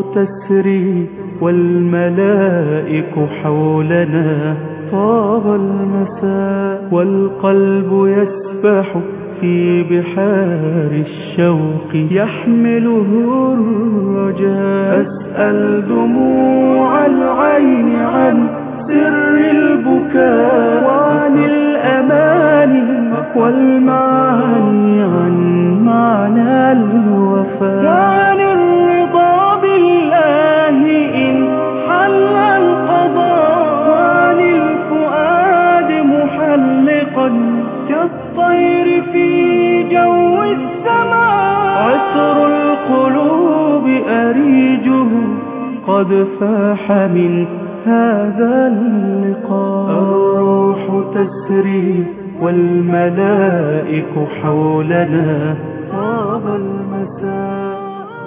تسري والملائك حولنا طاب المساء والقلب يسبح في بحار الشوق يحمله الرجاء أسأل دموع العين عن سر البكاء وعن الأماني والمعاني عن معنى الوفاء وعن الرضا بالله إن حل القضاء وعن الفؤاد محلقا كالطير في جو السماء عطر القلوب أريجه قد فاح من هذا اللقاء الروح تسري والملائك حولنا طاب المساء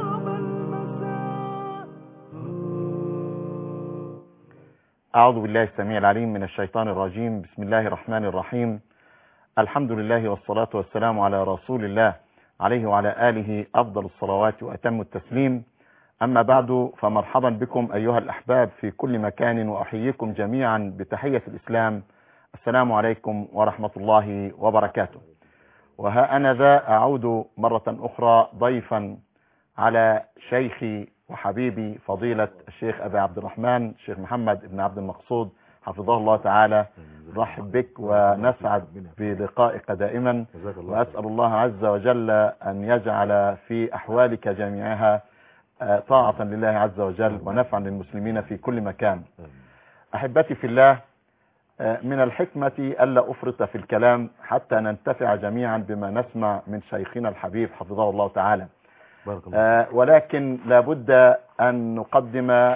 أعوذ بالله السميع العليم من الشيطان الرجيم بسم الله الرحمن الرحيم الحمد لله والصلاة والسلام على رسول الله عليه وعلى آله أفضل الصلوات وأتم التسليم أما بعد فمرحبا بكم أيها الأحباب في كل مكان وأحييكم جميعا بتحية الإسلام السلام عليكم ورحمة الله وبركاته وها أنا ذا أعود مرة أخرى ضيفا على شيخي وحبيبي فضيلة الشيخ أبي عبد الرحمن الشيخ محمد بن عبد المقصود حفظه الله تعالى نرحب بك ونسعد بلقائك دائما وأسأل الله عز وجل أن يجعل في أحوالك جميعها طاعة لله عز وجل ونفعا للمسلمين في كل مكان أحبتي في الله من الحكمة ألا أفرط في الكلام حتى ننتفع جميعا بما نسمع من شيخنا الحبيب حفظه الله تعالى بارك الله آه، ولكن لابد أن نقدم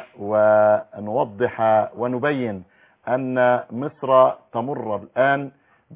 ونوضح ونبين أن مصر تمر الآن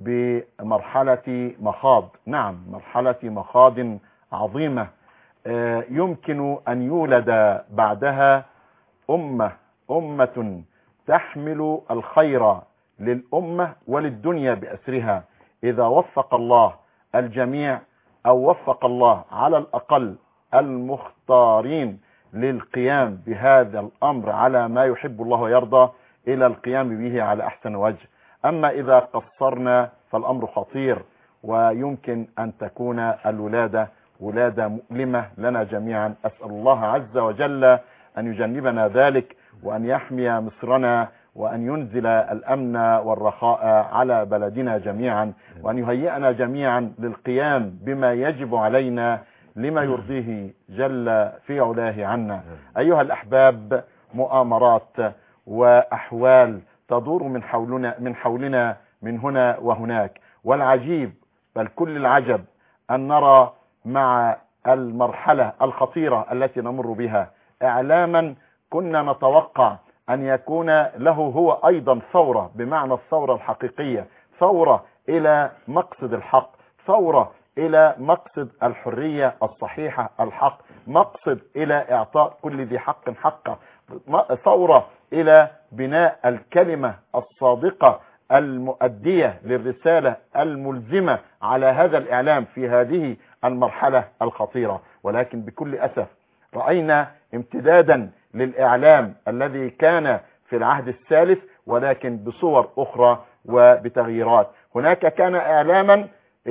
بمرحلة مخاض نعم مرحلة مخاض عظيمة آه، يمكن أن يولد بعدها أمة أمة تحمل الخير للأمة وللدنيا بأسرها إذا وفق الله الجميع أو وفق الله على الأقل المختارين للقيام بهذا الأمر على ما يحب الله ويرضى إلى القيام به على أحسن وجه أما إذا قصرنا فالأمر خطير ويمكن أن تكون الولادة ولادة مؤلمة لنا جميعا أسأل الله عز وجل أن يجنبنا ذلك وأن يحمي مصرنا وأن ينزل الأمن والرخاء على بلدنا جميعا وأن يهيئنا جميعا للقيام بما يجب علينا لما يرضيه جل في علاه عنا أيها الأحباب مؤامرات وأحوال تدور من حولنا من حولنا من هنا وهناك والعجيب بل كل العجب أن نرى مع المرحلة الخطيرة التي نمر بها إعلاما كنا نتوقع أن يكون له هو أيضا ثورة بمعنى الثورة الحقيقية ثورة إلى مقصد الحق ثورة إلى مقصد الحرية الصحيحة الحق مقصد إلى إعطاء كل ذي حق حقه ثورة إلى بناء الكلمة الصادقة المؤدية للرسالة الملزمة على هذا الإعلام في هذه المرحلة الخطيرة ولكن بكل أسف رأينا امتدادا للإعلام الذي كان في العهد الثالث ولكن بصور أخرى وبتغييرات هناك كان إعلاما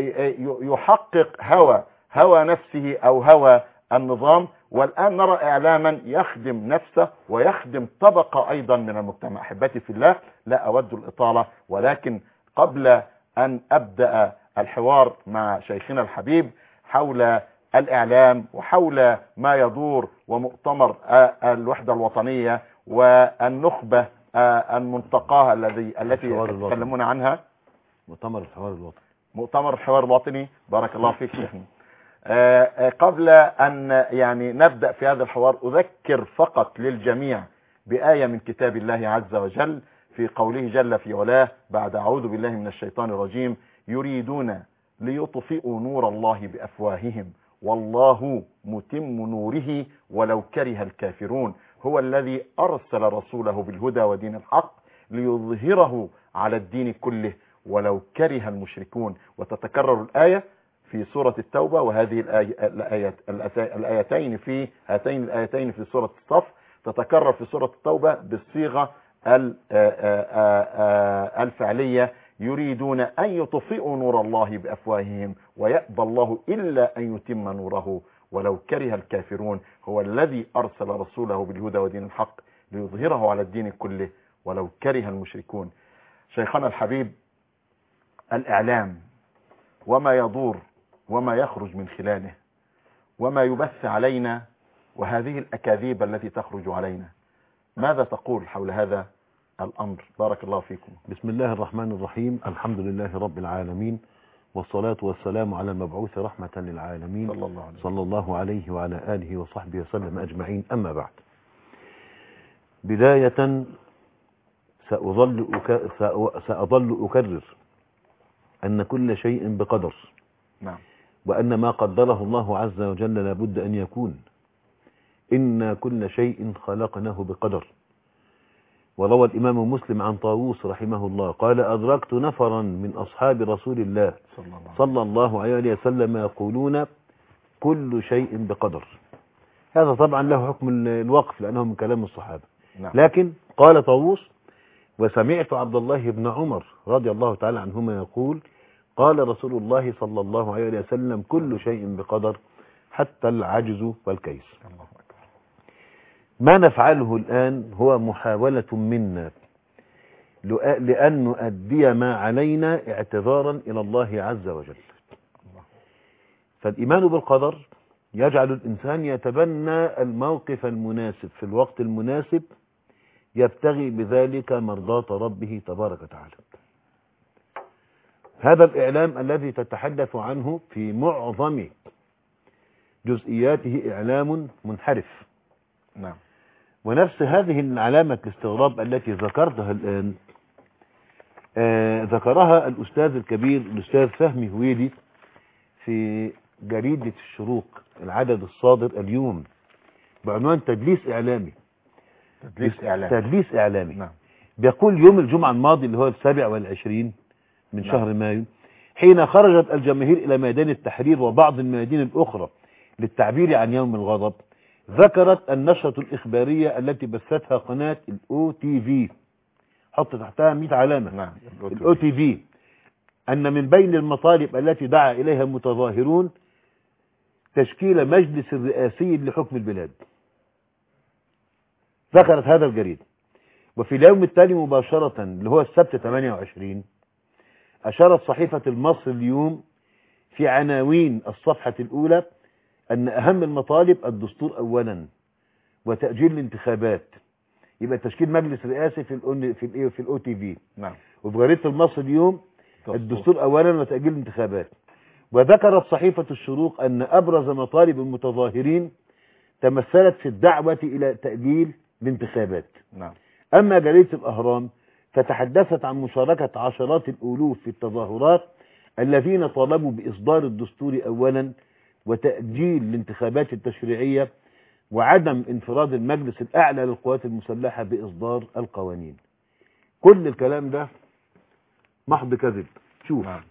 يحقق هوى هوى نفسه أو هوى النظام والآن نرى إعلاما يخدم نفسه ويخدم طبقة أيضا من المجتمع أحبتي في الله لا أود الإطالة ولكن قبل أن أبدأ الحوار مع شيخنا الحبيب حول الإعلام وحول ما يدور ومؤتمر الوحدة الوطنية والنخبة المنتقاة الذي التي الحوار الوطني. يتكلمون عنها مؤتمر الحوار الوطني مؤتمر الحوار الوطني بارك الله فيك شيخنا آه، آه، قبل أن يعني نبدأ في هذا الحوار أذكر فقط للجميع بآية من كتاب الله عز وجل في قوله جل في علاه بعد أعوذ بالله من الشيطان الرجيم يريدون ليطفئوا نور الله بأفواههم والله متم نوره ولو كره الكافرون هو الذي أرسل رسوله بالهدى ودين الحق ليظهره على الدين كله ولو كره المشركون وتتكرر الآية في سورة التوبة وهذه الآي- الآيات الآتا- الآيتين في هاتين الآيتين في سورة الصف تتكرر في سورة التوبة بالصيغة ال- آ- آ- آ- آ- الفعلية يريدون أن يطفئوا نور الله بأفواههم ويأبى الله إلا أن يتم نوره ولو كره الكافرون هو الذي أرسل رسوله بالهدى ودين الحق ليظهره على الدين كله ولو كره المشركون شيخنا الحبيب الإعلام وما يدور وما يخرج من خلاله وما يبث علينا وهذه الأكاذيب التي تخرج علينا ماذا تقول حول هذا الأمر بارك الله فيكم بسم الله الرحمن الرحيم الحمد لله رب العالمين والصلاة والسلام على المبعوث رحمة للعالمين صلى الله عليه وسلم صلى الله عليه وعلى آله وصحبه وسلم أجمعين أما بعد بداية سأظل, أك... سأ- سأظل أكرر أن كل شيء بقدر نعم وأن ما قدره الله عز وجل لابد أن يكون إن كل شيء خلقناه بقدر وروى الإمام مسلم عن طاووس رحمه الله قال أدركت نفرا من أصحاب رسول الله صلى الله عليه وسلم صلى الله عليه وسلم يقولون كل شيء بقدر هذا طبعا له حكم ال- الوقف لأنه من كلام الصحابة نعم لكن قال طاووس وسمعت عبد الله بن عمر رضي الله تعالى عنهما يقول قال رسول الله صلى الله عليه وسلم كل شيء بقدر حتى العجز والكيس الله أكبر ما نفعله الآن هو محاولة منا لأ- لأن نؤدي ما علينا اعتذارا إلى الله عز وجل فالإيمان بالقدر يجعل الإنسان يتبنى الموقف المناسب في الوقت المناسب يبتغي بذلك مرضاة ربه تبارك وتعالى هذا الإعلام الذي تتحدث عنه في معظم جزئياته إعلام منحرف نعم ونفس هذه العلامة الاستغراب التي ذكرتها الآن آه ذكرها الأستاذ الكبير الأستاذ فهمي هويدي في جريدة الشروق العدد الصادر اليوم بعنوان تدليس إعلامي تدليس إعلام تدليس إعلامي نعم بيقول يوم الجمعة الماضي اللي هو السابع والعشرين من نعم. شهر مايو حين خرجت الجماهير إلى ميدان التحرير وبعض الميادين الأخرى للتعبير عن يوم الغضب ذكرت النشرة الإخبارية التي بثتها قناة الأو تي في حط تحتها 100 علامة نعم الأو تي في أن من بين المطالب التي دعا إليها المتظاهرون تشكيل مجلس رئاسي لحكم البلاد ذكرت هذا الجريدة وفي اليوم التالي مباشرة اللي هو السبت 28 أشارت صحيفة المصري اليوم في عناوين الصفحة الأولى أن أهم المطالب الدستور أولا وتأجيل الانتخابات يبقى تشكيل مجلس رئاسي في الأون في الإيه في الأو تي في نعم وفي جريدة المصري اليوم دستور. الدستور أولا وتأجيل الانتخابات وذكرت صحيفة الشروق أن أبرز مطالب المتظاهرين تمثلت في الدعوة إلى تأجيل الانتخابات نعم أما جريدة الأهرام فتحدثت عن مشاركة عشرات الألوف في التظاهرات الذين طالبوا بإصدار الدستور أولا وتأجيل الانتخابات التشريعية وعدم انفراد المجلس الأعلى للقوات المسلحة بإصدار القوانين كل الكلام ده محض كذب شوف نعم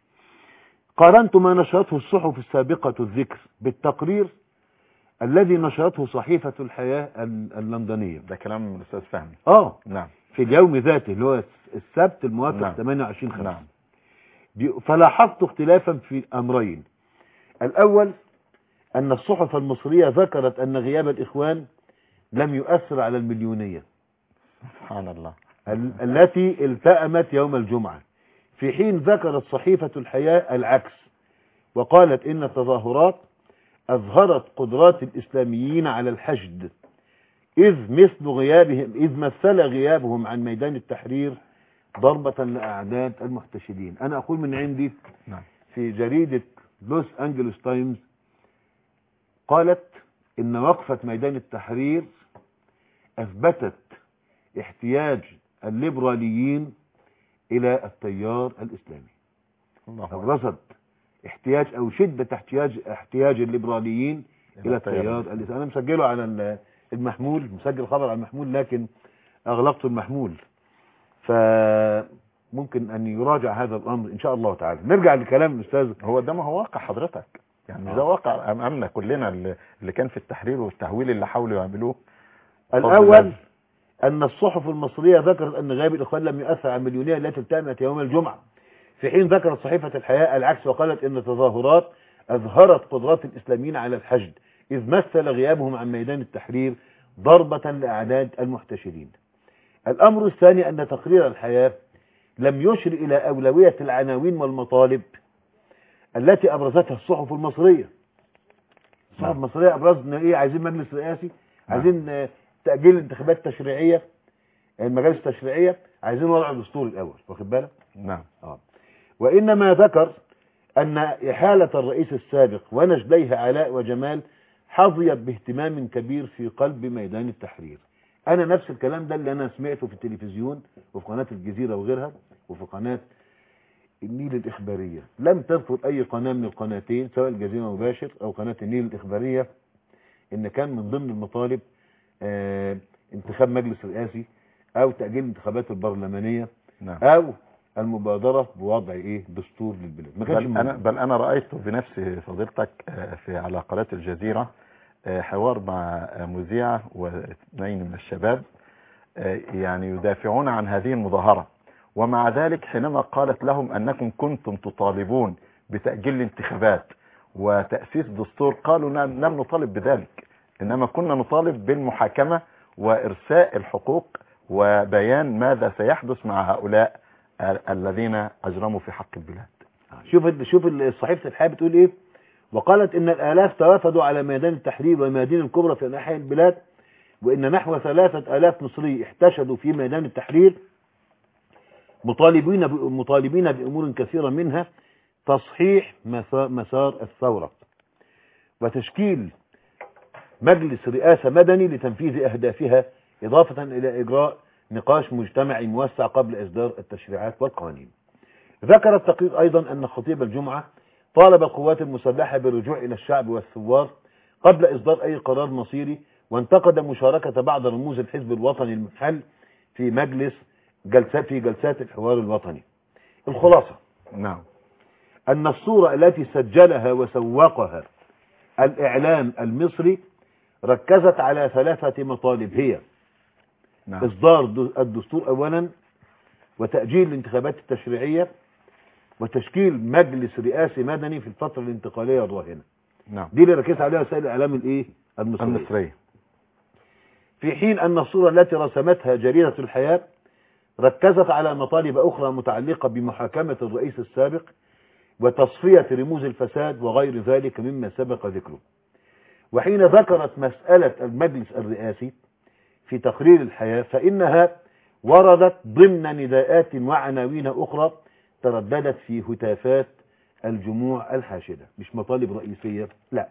قارنت ما نشرته الصحف السابقة الذكر بالتقرير الذي نشرته صحيفة الحياة ال- اللندنية ده كلام من الأستاذ فهمي اه نعم في اليوم ذاته اللي هو السبت الموافق نعم. 28 5 نعم بي- فلاحظت اختلافا في امرين الاول ان الصحف المصرية ذكرت ان غياب الاخوان لم يؤثر على المليونية سبحان الله ال- التي التأمت يوم الجمعة في حين ذكرت صحيفة الحياة العكس وقالت إن التظاهرات أظهرت قدرات الإسلاميين على الحشد إذ مثل غيابهم إذ مثل غيابهم عن ميدان التحرير ضربة لأعداد المحتشدين أنا أقول من عندي نعم في جريدة لوس أنجلوس تايمز قالت إن وقفة ميدان التحرير أثبتت احتياج الليبراليين إلى التيار الإسلامي الله أكبر. أبرزت احتياج أو شدة احتياج احتياج الليبراليين إلى التيار الإسلامي أنا مسجله على ال- المحمول مسجل خبر على المحمول لكن أغلقت المحمول ف ممكن ان يراجع هذا الامر ان شاء الله تعالى نرجع لكلام الاستاذ هو ده ما هو واقع حضرتك يعني آه. ده واقع امامنا كلنا اللي اللي كان في التحرير والتهويل اللي حاولوا يعملوه بفضل الاول الله. ان الصحف المصريه ذكرت ان غياب الاخوان لم يؤثر على المليونيه التي التأمت يوم الجمعه في حين ذكرت صحيفه الحياه العكس وقالت ان التظاهرات اظهرت قدرات الاسلاميين على الحشد اذ مثل غيابهم عن ميدان التحرير ضربه لاعداد المحتشدين الامر الثاني ان تقرير الحياه لم يشر الى اولويه العناوين والمطالب التي ابرزتها الصحف المصريه الصحف نعم. المصريه ابرزنا ايه عايزين مجلس رئاسي عايزين آه، تاجيل الانتخابات التشريعيه المجالس التشريعيه عايزين وضع دستور الاول واخد بالك نعم اه وانما ذكر ان احاله الرئيس السابق ونجليه علاء وجمال حظيت باهتمام كبير في قلب ميدان التحرير انا نفس الكلام ده اللي انا سمعته في التلفزيون وفي قناه الجزيره وغيرها وفي قناه النيل الاخباريه لم ترفض اي قناه من القناتين سواء الجزيره مباشر او قناه النيل الاخباريه ان كان من ضمن المطالب آه انتخاب مجلس رئاسي او تاجيل الانتخابات البرلمانيه نعم او المبادره بوضع ايه دستور للبلاد ما كانش بل انا موجود. بل انا رايت بنفسي فضيلتك آه، في على قناه الجزيره آه، حوار مع آه، مذيعه واثنين من الشباب آه، يعني يدافعون عن هذه المظاهره ومع ذلك حينما قالت لهم انكم كنتم تطالبون بتاجيل الانتخابات وتاسيس دستور قالوا نعم لم نطالب بذلك انما كنا نطالب بالمحاكمه وارساء الحقوق وبيان ماذا سيحدث مع هؤلاء ال- الذين اجرموا في حق البلاد شوف ال- شوف ال- صحيفه الحياه بتقول ايه وقالت ان الالاف توافدوا على ميدان التحرير والميادين الكبرى في انحاء البلاد وان نحو ثلاثه الاف مصري احتشدوا في ميدان التحرير مطالبين ب- مطالبين بامور كثيره منها تصحيح مسا- مسار الثوره وتشكيل مجلس رئاسه مدني لتنفيذ اهدافها اضافه الى اجراء نقاش مجتمعي موسع قبل اصدار التشريعات والقوانين ذكر التقرير أيضا أن خطيب الجمعة طالب القوات المسلحة بالرجوع إلى الشعب والثوار قبل إصدار أي قرار مصيري وانتقد مشاركة بعض رموز الحزب الوطني المحل في مجلس جلسات في جلسات الحوار الوطني الخلاصة نعم أن الصورة التي سجلها وسوقها الإعلام المصري ركزت على ثلاثة مطالب هي نعم إصدار د- الدستور أولا وتأجيل الانتخابات التشريعية وتشكيل مجلس رئاسي مدني في الفترة الانتقالية الراهنة نعم دي اللي ركزت عليها وسائل الإعلام الإيه المصرية المصرية في حين أن الصورة التي رسمتها جريدة الحياة ركزت على مطالب أخرى متعلقة بمحاكمة الرئيس السابق وتصفية رموز الفساد وغير ذلك مما سبق ذكره وحين ذكرت مسألة المجلس الرئاسي في تقرير الحياة فإنها وردت ضمن نداءات وعناوين أخرى ترددت في هتافات الجموع الحاشدة مش مطالب رئيسية لا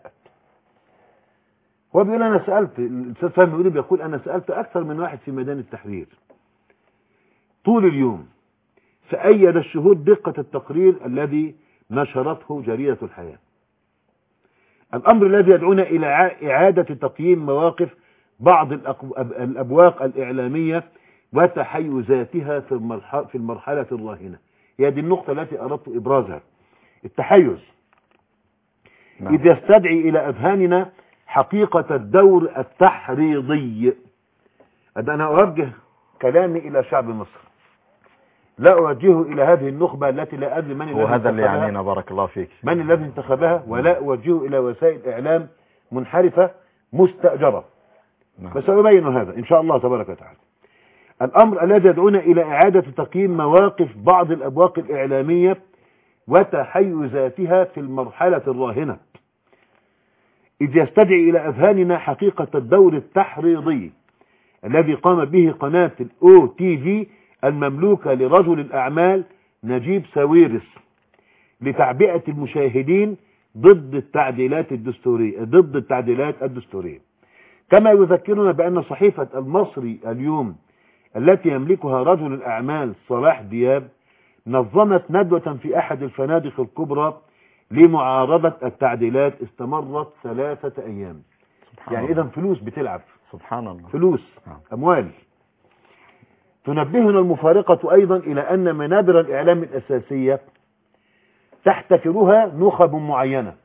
هو بيقول أنا سألت الأستاذ فهمي بيقول بيقول أنا سألت أكثر من واحد في ميدان التحرير طول اليوم فأيد الشهود دقة التقرير الذي نشرته جريدة الحياة الأمر الذي يدعونا إلى ع- إعادة تقييم مواقف بعض الأقو- أب- الأبواق الإعلامية وتحيزاتها في المرحلة, في المرحلة الراهنة هي دي النقطة التي أردت إبرازها التحيز نعم إذ يستدعي إلى أذهاننا حقيقة الدور التحريضي أنا أوجه كلامي إلى شعب مصر لا أوجهه إلى هذه النخبة التي لا أدري من الذي وهذا اللي انتخبها. يعنينا بارك الله فيك من الذي انتخبها ولا أوجهه إلى وسائل إعلام منحرفة مستأجرة نعم. بس أبين هذا إن شاء الله تبارك وتعالى الأمر الذي يدعونا إلى إعادة تقييم مواقف بعض الأبواق الإعلامية وتحيزاتها في المرحلة الراهنة إذ يستدعي إلى أذهاننا حقيقة الدور التحريضي الذي قام به قناة الأو تي في المملوكة لرجل الأعمال نجيب ساويرس لتعبئة المشاهدين ضد التعديلات الدستورية ضد التعديلات الدستورية كما يذكرنا بأن صحيفة المصري اليوم التي يملكها رجل الأعمال صلاح دياب نظمت ندوة في أحد الفنادق الكبرى لمعارضة التعديلات استمرت ثلاثة أيام سبحان يعني الله. إذا فلوس بتلعب سبحان الله فلوس نعم. أموال تنبهنا المفارقة أيضا إلى أن منابر الإعلام الأساسية تحتكرها نخب معينة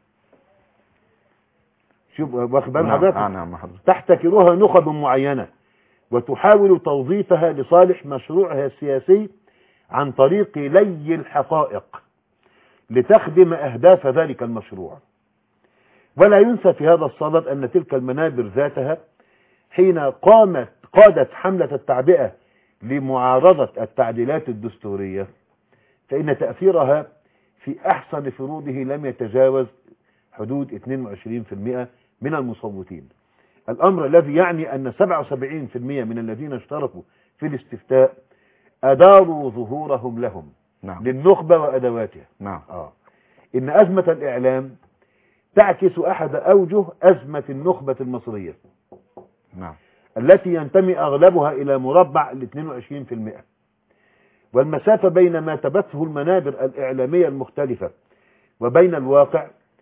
شوف واخد بال نعم حضرتك آه، نعم حضرتك تحتكرها نخب معينة وتحاول توظيفها لصالح مشروعها السياسي عن طريق لي الحقائق لتخدم أهداف ذلك المشروع ولا ينسى في هذا الصدد أن تلك المنابر ذاتها حين قامت قادت حملة التعبئة لمعارضة التعديلات الدستورية فإن تأثيرها في أحسن فروضه لم يتجاوز حدود 22% من المصوتين الأمر الذي يعني أن 77% من الذين اشتركوا في الاستفتاء أداروا ظهورهم لهم نعم للنخبة وأدواتها نعم آه. إن أزمة الإعلام تعكس أحد أوجه أزمة النخبة المصرية نعم التي ينتمي أغلبها إلى مربع ال 22% والمسافة بين ما تبثه المنابر الإعلامية المختلفة وبين الواقع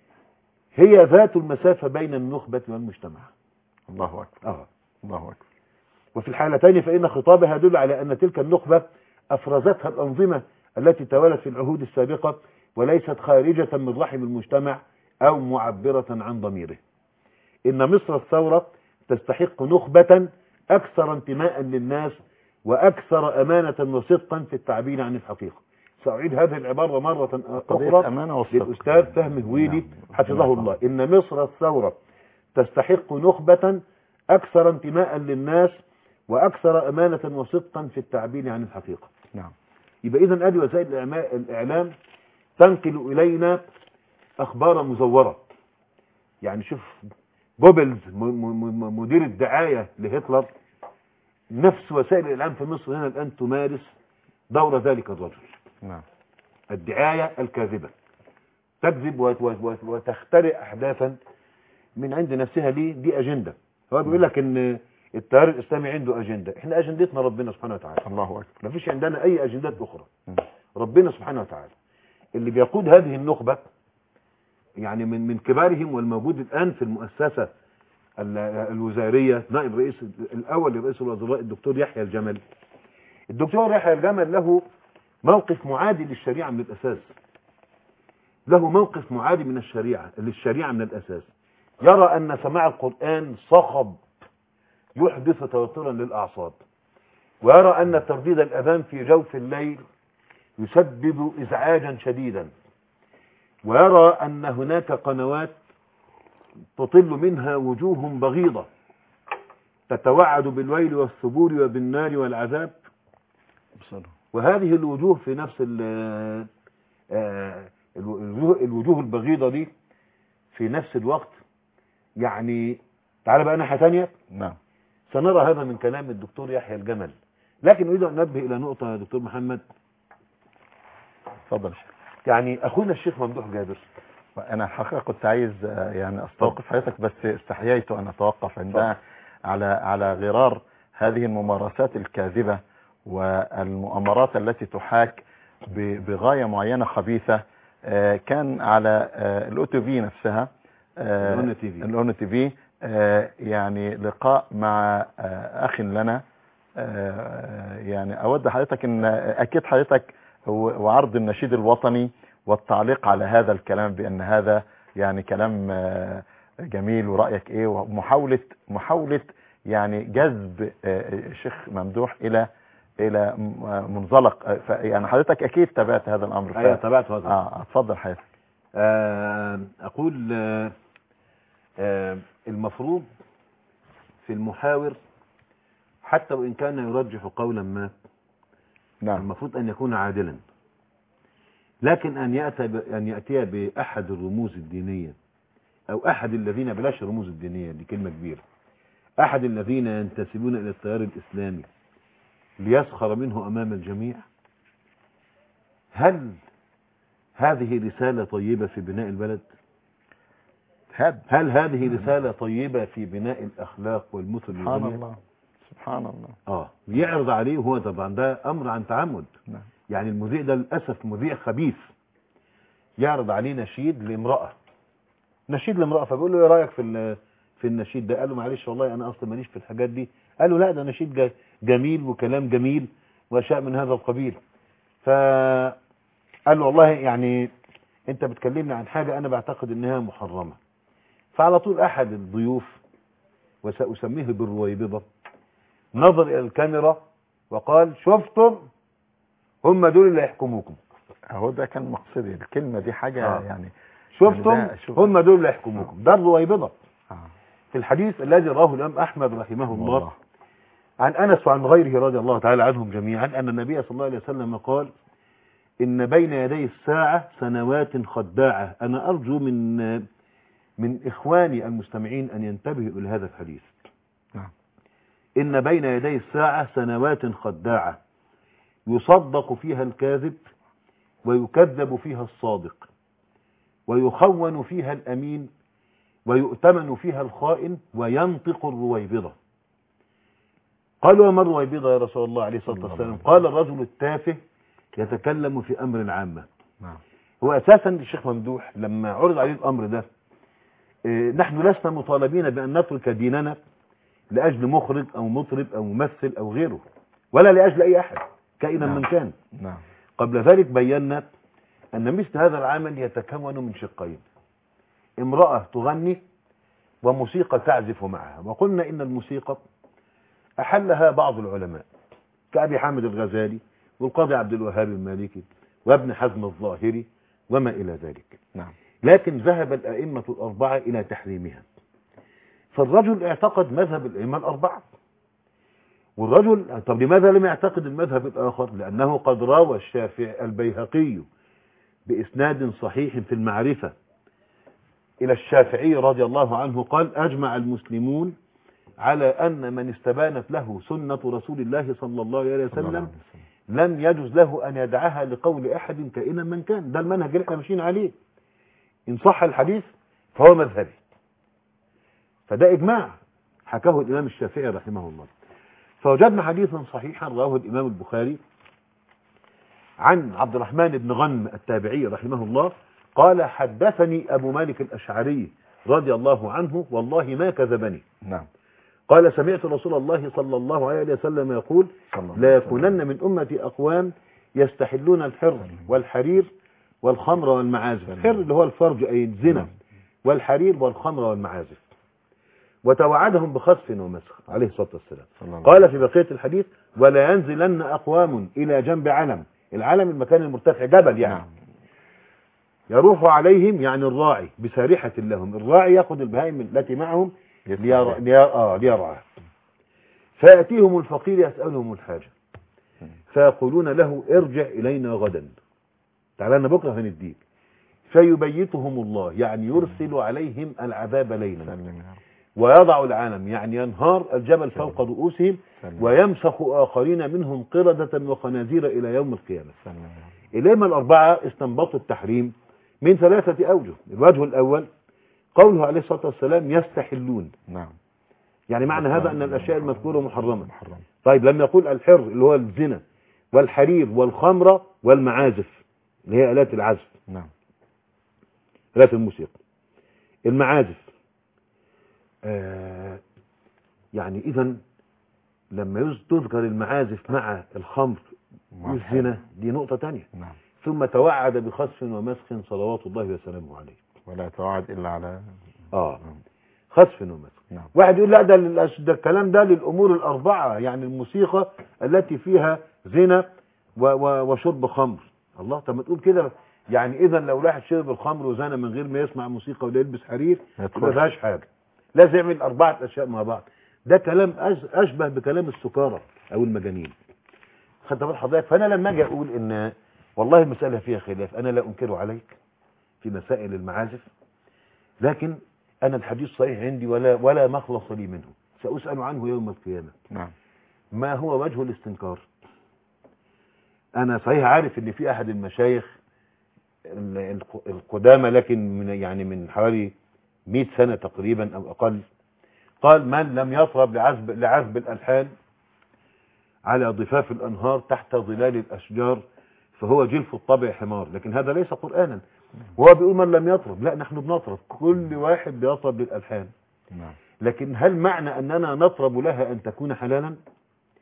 هي ذات المسافة بين النخبة والمجتمع الله أكبر آه. الله أكبر وفي الحالتين فإن خطابها يدل على أن تلك النخبة أفرزتها الأنظمة التي توالت في العهود السابقة وليست خارجة من رحم المجتمع أو معبرة عن ضميره إن مصر الثورة تستحق نخبة أكثر انتماء للناس وأكثر أمانة وصدقا في التعبير عن الحقيقة سأعيد هذه العبارة مرة قضية أخرى أمانة وصدق للأستاذ فهمي هويدي نعم. حفظه الله إن مصر الثورة تستحق نخبة أكثر انتماء للناس وأكثر أمانة وصدقا في التعبير عن الحقيقة نعم يبقى إذا أدي وسائل الإعما- الإعلام تنقل إلينا أخبار مزورة يعني شوف جوبلز م- م- م- مدير الدعاية لهتلر نفس وسائل الإعلام في مصر هنا الآن تمارس دور ذلك الرجل نعم الدعاية الكاذبة تكذب وت- وت- وت- وتخترع أحداثا من عند نفسها ليه دي أجندة هو بيقول لك إن التيار الإسلامي عنده أجندة إحنا أجندتنا ربنا سبحانه وتعالى الله أكبر ما فيش عندنا أي أجندات أخرى مم. ربنا سبحانه وتعالى اللي بيقود هذه النخبة يعني من من كبارهم والموجود الآن في المؤسسة ال- الوزارية نائب رئيس الأول لرئيس الوزراء الدكتور يحيى الجمل الدكتور يحيى الجمل له موقف معادي للشريعة من الأساس له موقف معادي من الشريعة للشريعة من الأساس يرى أن سماع القرآن صخب يحدث توترا للأعصاب ويرى أن ترديد الأذان في جوف الليل يسبب إزعاجا شديدا ويرى أن هناك قنوات تطل منها وجوه بغيضة تتوعد بالويل والثبور وبالنار والعذاب بصدق وهذه الوجوه في نفس ال- آه، الوجوه الوجوه البغيضة دي في نفس الوقت يعني تعال بقى ناحية تانية نعم سنرى هذا من كلام الدكتور يحيى الجمل لكن أريد أن أنبه إلى نقطة يا دكتور محمد تفضل يا شيخ يعني أخونا الشيخ ممدوح جابر انا الحقيقه كنت عايز آه، يعني استوقف حضرتك بس استحييت ان اتوقف عندها على على غرار هذه الممارسات الكاذبه والمؤامرات التي تحاك ب- بغايه معينه خبيثه آه، كان على الاو تي في نفسها الأونة تي في. الاونو تي في آه، يعني لقاء مع آه، اخ لنا آه، يعني اود حضرتك ان اكيد حضرتك و- وعرض النشيد الوطني والتعليق على هذا الكلام بان هذا يعني كلام آه، جميل ورايك ايه ومحاوله محاوله يعني جذب آه، الشيخ ممدوح الى الى م- منزلق آه، ف- يعني حضرتك اكيد تابعت هذا الامر ف- أيوة تابعت هذا اه اتفضل حضرتك آه، أقول آه، آه، المفروض في المحاور حتى وإن كان يرجح قولا ما نعم المفروض أن يكون عادلا لكن أن يأتي ب- أن يأتي بأحد الرموز الدينية أو أحد الذين بلاش الرموز الدينية دي كلمة كبيرة أحد الذين ينتسبون إلى التيار الإسلامي ليسخر منه أمام الجميع هل هذه رسالة طيبة في بناء البلد هاد هل هذه رسالة طيبة في بناء الأخلاق والمثل سبحان والدنيا؟ الله سبحان الله اه يعرض عليه هو طبعا ده أمر عن تعمد نعم يعني المذيع ده للأسف مذيع خبيث يعرض عليه نشيد لامرأة نشيد لامرأة فبيقول له ايه رأيك في ال- في النشيد ده قال له معلش والله أنا أصلا ماليش في الحاجات دي قال له لا ده نشيد ج- جميل وكلام جميل واشياء من هذا القبيل فقال له والله يعني انت بتكلمني عن حاجة انا بعتقد انها محرمة فعلى طول احد الضيوف وسأسميه بالرويبضة نظر الى الكاميرا وقال شفتم هم دول اللي يحكموكم هو ده كان مقصدي الكلمة دي حاجة آه. يعني شفتم يعني ده شوف- هم دول اللي يحكموكم ده الرويبضة آه. في الحديث الذي رواه الامام احمد رحمه الله عن انس وعن غيره رضي الله تعالى عنهم جميعا ان النبي صلى الله عليه وسلم قال ان بين يدي الساعه سنوات خداعه انا ارجو من من اخواني المستمعين ان ينتبهوا الى هذا الحديث نعم. ان بين يدي الساعه سنوات خداعه يصدق فيها الكاذب ويكذب فيها الصادق ويخون فيها الامين ويؤتمن فيها الخائن وينطق الرويبضة قالوا وما الرويبضة يا رسول الله عليه الصلاة الله والسلام عليه قال الرجل التافه يتكلم في أمر عامة نعم هو أساسا الشيخ ممدوح لما عرض عليه الأمر ده إيه، نحن لسنا مطالبين بأن نترك ديننا لأجل مخرج أو مطرب أو ممثل أو غيره ولا لأجل أي أحد كائنا نعم. من كان نعم قبل ذلك بينا أن مثل هذا العمل يتكون من شقين امرأة تغني وموسيقى تعزف معها وقلنا إن الموسيقى أحلها بعض العلماء كأبي حامد الغزالي والقاضي عبد الوهاب المالكي وابن حزم الظاهري وما إلى ذلك نعم لكن ذهب الأئمة الأربعة إلى تحريمها فالرجل اعتقد مذهب الأئمة الأربعة والرجل طب لماذا لم يعتقد المذهب الآخر لأنه قد روى الشافعي البيهقي بإسناد صحيح في المعرفة إلى الشافعي رضي الله عنه قال أجمع المسلمون على أن من استبانت له سنة رسول الله صلى الله عليه صلى الله عليه وسلم وسلم. لم يجوز له أن يدعها لقول أحد كائنا من كان ده المنهج اللي احنا ماشيين عليه إن صح الحديث فهو مذهبي فده إجماع حكاه الإمام الشافعي رحمه الله فوجدنا حديثا صحيحا رواه الإمام البخاري عن عبد الرحمن بن غنم التابعي رحمه الله قال حدثني أبو مالك الأشعري رضي الله عنه والله ما كذبني نعم قال سمعت رسول الله صلى الله عليه وسلم يقول صلى الله لا عليه وسلم. يكونن من أمتي أقوام يستحلون الحر والحرير والخمر والمعازف الحر اللي هو الفرج أي الزنا والحرير والخمر والمعازف وتوعدهم بخسف ومسخ عليه الصلاة والسلام صلى الله قال في بقية الحديث ولا ينزلن أقوام إلى جنب علم العلم المكان المرتفع جبل يعني نعم يروح عليهم يعني الراعي بسارحة لهم الراعي يأخذ البهائم التي معهم ليرى ليرى آه ليرعى فيأتيهم الفقير يسألهم الحاجة فيقولون له ارجع إلينا غدا تعال لنا بكرة هنديك فيبيتهم الله يعني يرسل عليهم العذاب ليلا سلم يا رب. ويضع العالم يعني ينهار الجبل فوق رؤوسهم سلم. ويمسخ آخرين منهم قردة وخنازير إلى يوم القيامة سلم يا رب. الأئمة الأربعة استنبطوا التحريم من ثلاثة أوجه الوجه الأول قوله عليه الصلاة والسلام يستحلون نعم يعني معنى هذا أن الأشياء المذكورة محرمة محرم طيب لم يقول الحر اللي هو الزنا والحرير والخمرة والمعازف اللي هي آلات العزف نعم آلات الموسيقى المعازف آه يعني إذا لما يز- تذكر المعازف مع الخمر والزنا دي نقطة تانية نعم ثم توعد بخسف ومسخ صلوات الله وسلامه عليه ولا توعد إلا على اه نعم. خسف ومسخ نعم واحد يقول لا ده, للأش- ده الكلام ده للأمور الأربعة يعني الموسيقى التي فيها زنا و و وشرب خمر الله طب ما تقول كده يعني إذا لو واحد شرب الخمر وزنا من غير ما يسمع موسيقى ولا يلبس حرير ما ما يدخلش. فيهاش حاجة لازم يعمل أربعة أشياء مع بعض ده كلام أش- أشبه بكلام السكارى أو المجانين خدت بال حضرتك فأنا لما أجي أقول إن والله المسألة فيها خلاف أنا لا أنكر عليك في مسائل المعازف لكن أنا الحديث صحيح عندي ولا ولا مخلص لي منه سأسأل عنه يوم القيامة نعم ما هو وجه الاستنكار أنا صحيح عارف إن في أحد المشايخ ال- الق- القدامى لكن من يعني من حوالي 100 سنة تقريبا أو أقل قال من لم يطرب لعزب لعزب الألحان على ضفاف الأنهار تحت ظلال الأشجار فهو جلف الطبع حمار لكن هذا ليس قرآنا وهو بيقول من لم يطرب لا نحن بنطرب كل واحد بيطرب للألحان نعم لكن هل معنى أننا نطرب لها أن تكون حلالا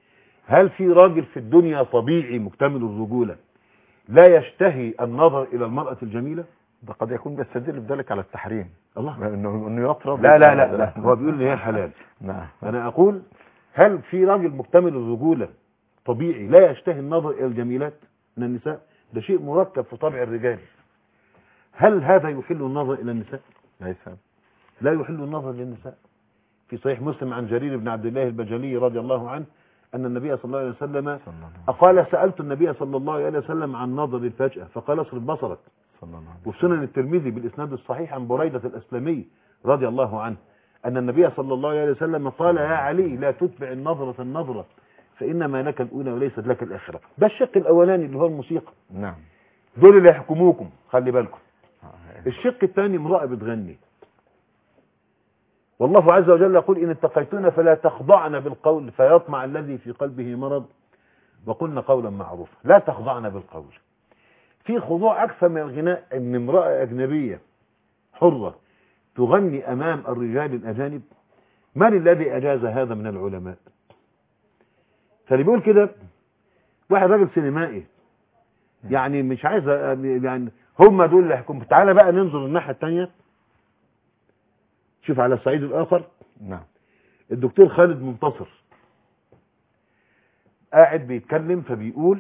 هل في راجل في الدنيا طبيعي مكتمل الرجولة لا يشتهي النظر إلى المرأة الجميلة ده قد يكون بيستدل بذلك على التحريم الله انه انه يطرب لا لا لا, لا. هو بيقول لي هي الحلال نعم أنا أقول هل في راجل مكتمل الرجولة طبيعي لا يشتهي النظر إلى الجميلات من النساء ده شيء مركب في طبع الرجال هل هذا يحل النظر إلى النساء ليس لا يحل النظر للنساء في صحيح مسلم عن جرير بن عبد الله البجلي رضي الله عنه أن النبي صلى الله عليه وسلم صلى الله عليه قال سألت النبي صلى الله عليه وسلم عن نظر الفجأة فقال اصرف بصرك صلى الله عليه وفي سنن الترمذي بالإسناد الصحيح عن بريدة الأسلمي رضي الله عنه أن النبي صلى الله عليه وسلم قال يا علي لا تتبع النظرة النظرة فإنما لك الأولى وليست لك الآخرة ده الشق الأولاني اللي هو الموسيقى نعم دول اللي يحكموكم خلي بالكم آه. الشق الثاني امرأة بتغني والله عز وجل يقول إن اتقيتن فلا تخضعن بالقول فيطمع الذي في قلبه مرض وقلن قولا معروفا لا تخضعن بالقول في خضوع أكثر من الغناء أن امرأة أجنبية حرة تغني أمام الرجال الأجانب من الذي أجاز هذا من العلماء فاللي بيقول كده واحد راجل سينمائي يعني مش عايز أ- يعني هم دول اللي يحكموا تعالى بقى ننظر الناحية الثانية شوف على الصعيد الآخر نعم الدكتور خالد منتصر قاعد بيتكلم فبيقول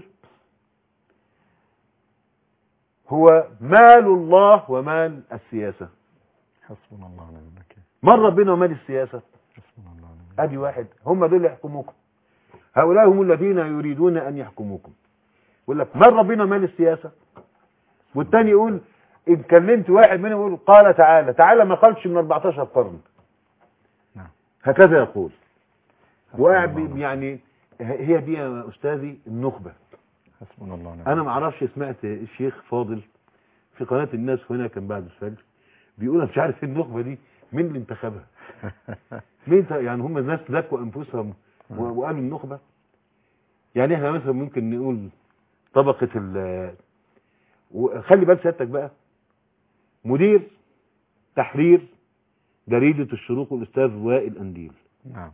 هو مال الله ومال السياسة حسبنا الله ونعم الوكيل من ربنا ومال السياسة حسبنا الله ونعم الوكيل ادي واحد هم دول اللي يحكموكم هؤلاء هم الذين يريدون ان يحكموكم يقول لك من ربنا ومال السياسة والتاني يقول ان كلمت واحد منهم يقول قال تعالى تعالى ما قالش من 14 قرن نعم. هكذا يقول حسبنا وقاعد الله بي- ونعم- يعني هي دي يا استاذي النخبه حسبنا الله ونعم انا ما اعرفش سمعت الشيخ فاضل في قناه الناس هنا كان بعد الفجر بيقول انا مش عارف النخبه دي مين اللي انتخبها مين ت- يعني هم الناس زكوا انفسهم و- وقالوا النخبه يعني احنا مثلا ممكن نقول طبقه ال وخلي بال سيادتك بقى مدير تحرير جريده الشروق الاستاذ وائل انديل نعم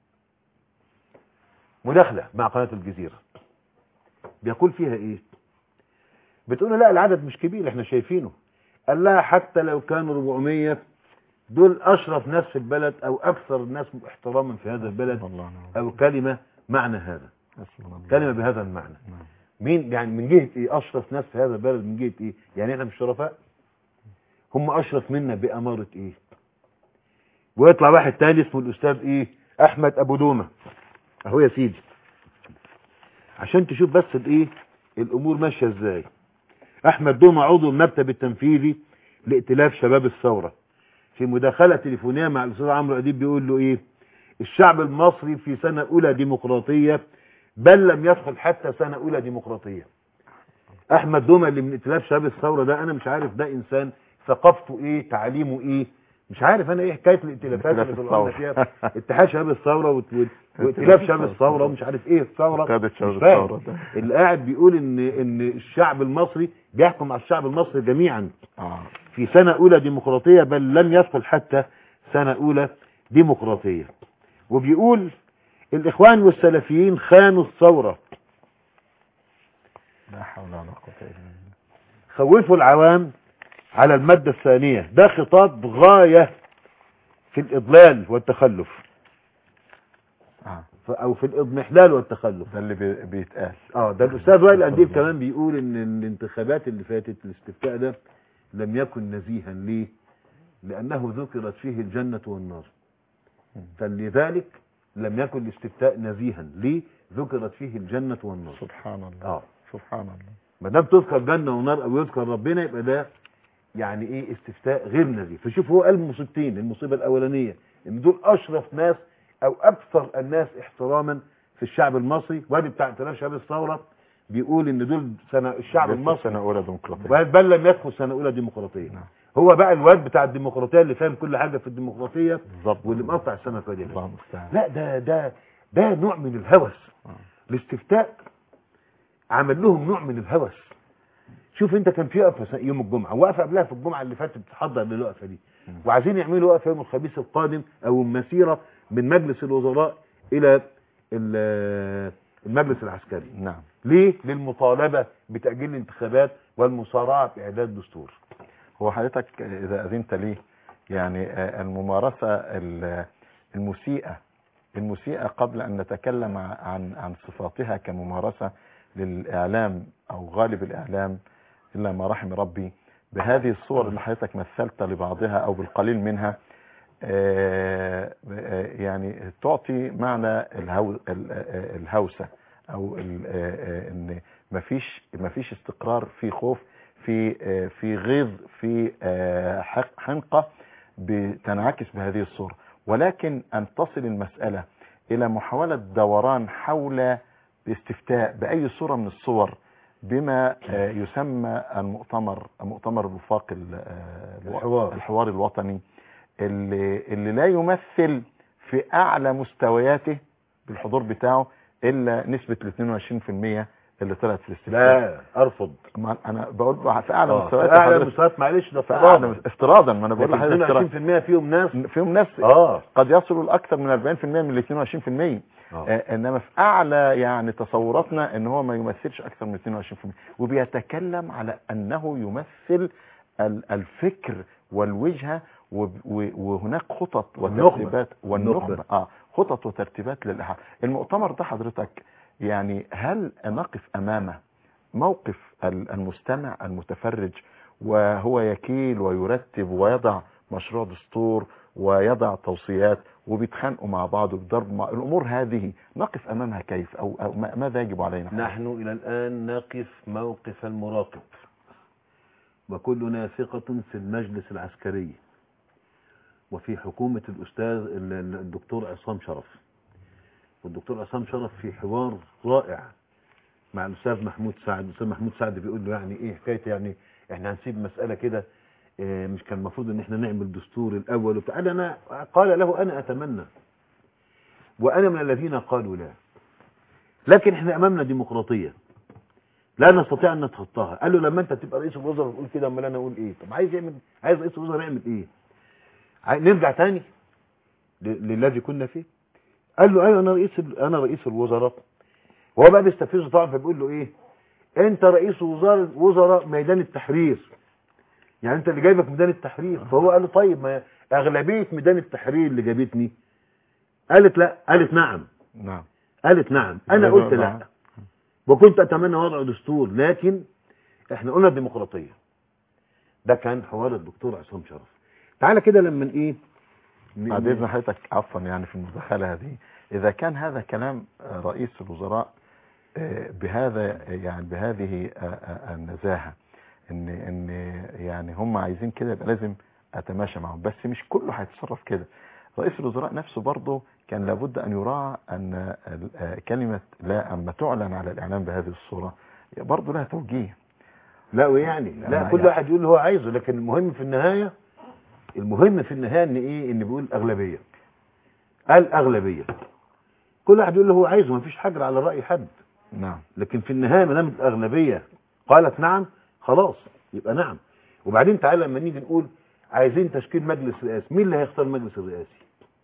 مداخلة مع قناة الجزيرة بيقول فيها ايه بتقول له لا العدد مش كبير احنا شايفينه قال لها حتى لو كانوا 400 دول اشرف ناس في البلد او اكثر الناس احتراما في هذا البلد حسبنا الله ونعم او كلمة معنى هذا حسبنا الله كلمة بهذا المعنى نعم مين يعني من جهة ايه اشرف ناس في هذا البلد من جهة ايه يعني احنا مش شرفاء هم اشرف منا بامارة ايه ويطلع واحد تاني اسمه الاستاذ ايه احمد ابو دومة اهو يا سيدي عشان تشوف بس الايه الامور ماشيه ازاي احمد دومة عضو المكتب التنفيذي لائتلاف شباب الثوره في مداخله تليفونيه مع الاستاذ عمرو اديب بيقول له ايه الشعب المصري في سنه اولى ديمقراطيه بل لم يدخل حتى سنه اولى ديمقراطيه احمد دومة اللي من ائتلاف شباب الثوره ده انا مش عارف ده انسان ثقافته ايه تعليمه ايه مش عارف انا ايه حكايه الائتلافات اللي ائتلاف طلعنا الثورة. فيها اتحاد شباب الثوره وت- وت- وائتلاف شباب الثوره ومش عارف ايه الثوره قادة شباب مش فاهم. الثورة ده. اللي قاعد بيقول ان ان الشعب المصري بيحكم على الشعب المصري جميعا اه في سنه اولى ديمقراطيه بل لم يدخل حتى سنه اولى ديمقراطيه وبيقول الاخوان والسلفيين خانوا الثوره لا حول ولا قوة الا بالله خوفوا العوام على الماده الثانيه ده خطاب غايه في الاضلال والتخلف اه ف- او في الاضمحلال والتخلف ده اللي بي- بيتقال اه ده الاستاذ وائل انديب كمان بيقول ان الانتخابات اللي فاتت الاستفتاء ده لم يكن نزيها ليه لانه ذكرت فيه الجنه والنار فلذلك لم يكن الاستفتاء نزيها ليه ذكرت فيه الجنه والنار سبحان الله اه سبحان الله ما دام تذكر جنه ونار او يذكر ربنا يبقى ده يعني ايه استفتاء غير نزيه فشوف هو قال مصيبتين المصيبه الاولانيه ان دول اشرف ناس او اكثر الناس احتراما في الشعب المصري وادي بتاع ائتلاف شباب الثوره بيقول ان دول سنه الشعب لسه المصري سنة أولى ديمقراطية وقال بل لم يدخل سنه اولى ديمقراطيه نعم. هو بقى الواد بتاع الديمقراطيه اللي فاهم كل حاجه في الديمقراطيه بالظبط واللي مقطع السمكه دي الله المستعان لا ده ده ده نوع من الهوس آه. الاستفتاء عمل لهم نوع من الهوس شوف انت كان في وقفه يوم الجمعه وقفه قبلها في الجمعه اللي فاتت بتحضر للوقفه دي وعايزين يعملوا وقفه يوم الخميس القادم او المسيره من مجلس الوزراء الى ال- المجلس العسكري نعم ليه للمطالبة بتأجيل الانتخابات والمسارعة بإعداد دستور هو حضرتك إذا أذنت لي يعني آه، الممارسة ال- المسيئة المسيئة قبل أن نتكلم عن عن صفاتها كممارسة للإعلام أو غالب الإعلام إلا ما رحم ربي بهذه الصور اللي حضرتك مثلت لبعضها أو بالقليل منها آه، آه، يعني تعطي معنى الهو ال- آه، الهوسة أو ال- آه، آه، إن مفيش مفيش استقرار في خوف في آه، في غيظ في آه، حق- حنقة بتنعكس بهذه الصورة ولكن أن تصل المسألة إلى محاولة دوران حول الاستفتاء بأي صورة من الصور بما آه، يسمى المؤتمر مؤتمر الوفاق ال- آه، الحوار. الحوار الوطني اللي, اللي لا يمثل في أعلى مستوياته بالحضور بتاعه إلا نسبة ال 22% اللي طلعت في الاستفتاء لا أرفض ما انا بقول بقى في اعلى آه، مستويات في أعلى حضرتك. مستويات معلش ده في اعلى افتراض افتراضا ما انا بقول لحضرتك افتراض. 22% فيهم ناس فيهم ناس اه قد يصلوا لاكثر من 40% من ال 22% آه. آه، انما في اعلى يعني تصوراتنا ان هو ما يمثلش اكثر من 22% وبيتكلم على انه يمثل ال- الفكر والوجهه وب- و- وهناك خطط والنخبة. وترتيبات والنخبه النخبة. اه خطط وترتيبات للاحاطه المؤتمر ده حضرتك يعني هل نقف امامه موقف ال- المستمع المتفرج وهو يكيل ويرتب ويضع مشروع دستور ويضع توصيات وبيتخانقوا مع بعض وبيضربوا مع الامور هذه نقف امامها كيف او, أو ما- ماذا يجب علينا نحن إلى الآن نقف موقف المراقب وكلنا ثقة في المجلس العسكري وفي حكومة الأستاذ ال- ال- الدكتور عصام شرف والدكتور عصام شرف في حوار رائع مع الأستاذ محمود سعد الأستاذ محمود سعد بيقول له يعني إيه حكاية يعني إحنا هنسيب مسألة كده إيه، مش كان المفروض إن إحنا نعمل دستور الأول وبتاع قال أنا قال له أنا أتمنى وأنا من الذين قالوا لا لكن احنا امامنا ديمقراطيه لا نستطيع ان نتخطاها قال له لما انت تبقى رئيس الوزراء تقول كده امال انا اقول ايه طب عايز يعمل عايز رئيس الوزراء يعمل ايه عاي- نرجع تاني ل- للذي كنا فيه قال له ايوه انا رئيس ال- انا رئيس الوزراء وهو بقى بيستفزه طبعا فبيقول له ايه انت رئيس وزراء وزراء ميدان التحرير يعني انت اللي جايبك ميدان التحرير فهو قال له طيب ما اغلبيه ميدان التحرير اللي جابتني قالت لا قالت نعم نعم قالت نعم انا قلت لا وكنت اتمنى وضع دستور لكن احنا قلنا الديمقراطيه ده كان حوار الدكتور عصام شرف تعالى كده لما ايه ن- بعد ن- اذن حضرتك عفوا يعني في المداخله هذه اذا كان هذا كلام آه، رئيس الوزراء آه، بهذا يعني بهذه آه، آه، النزاهه ان ان يعني هم عايزين كده يبقى لازم اتماشى معهم بس مش كله هيتصرف كده رئيس الوزراء نفسه برضه كان لابد ان يراعى ان ال- آه، كلمه لا اما تعلن على الاعلام بهذه الصوره برضه لها توجيه لا ويعني لا لا، كل يعني. واحد يقول اللي هو عايزه لكن المهم في النهايه المهم في النهايه ان ايه ان بيقول اغلبيه قال اغلبيه كل واحد يقول اللي هو عايزه مفيش حجر على راي حد نعم لكن في النهايه ما دام الاغلبيه قالت نعم خلاص يبقى نعم وبعدين تعالى لما نيجي نقول عايزين تشكيل مجلس رئاسي مين اللي هيختار المجلس الرئاسي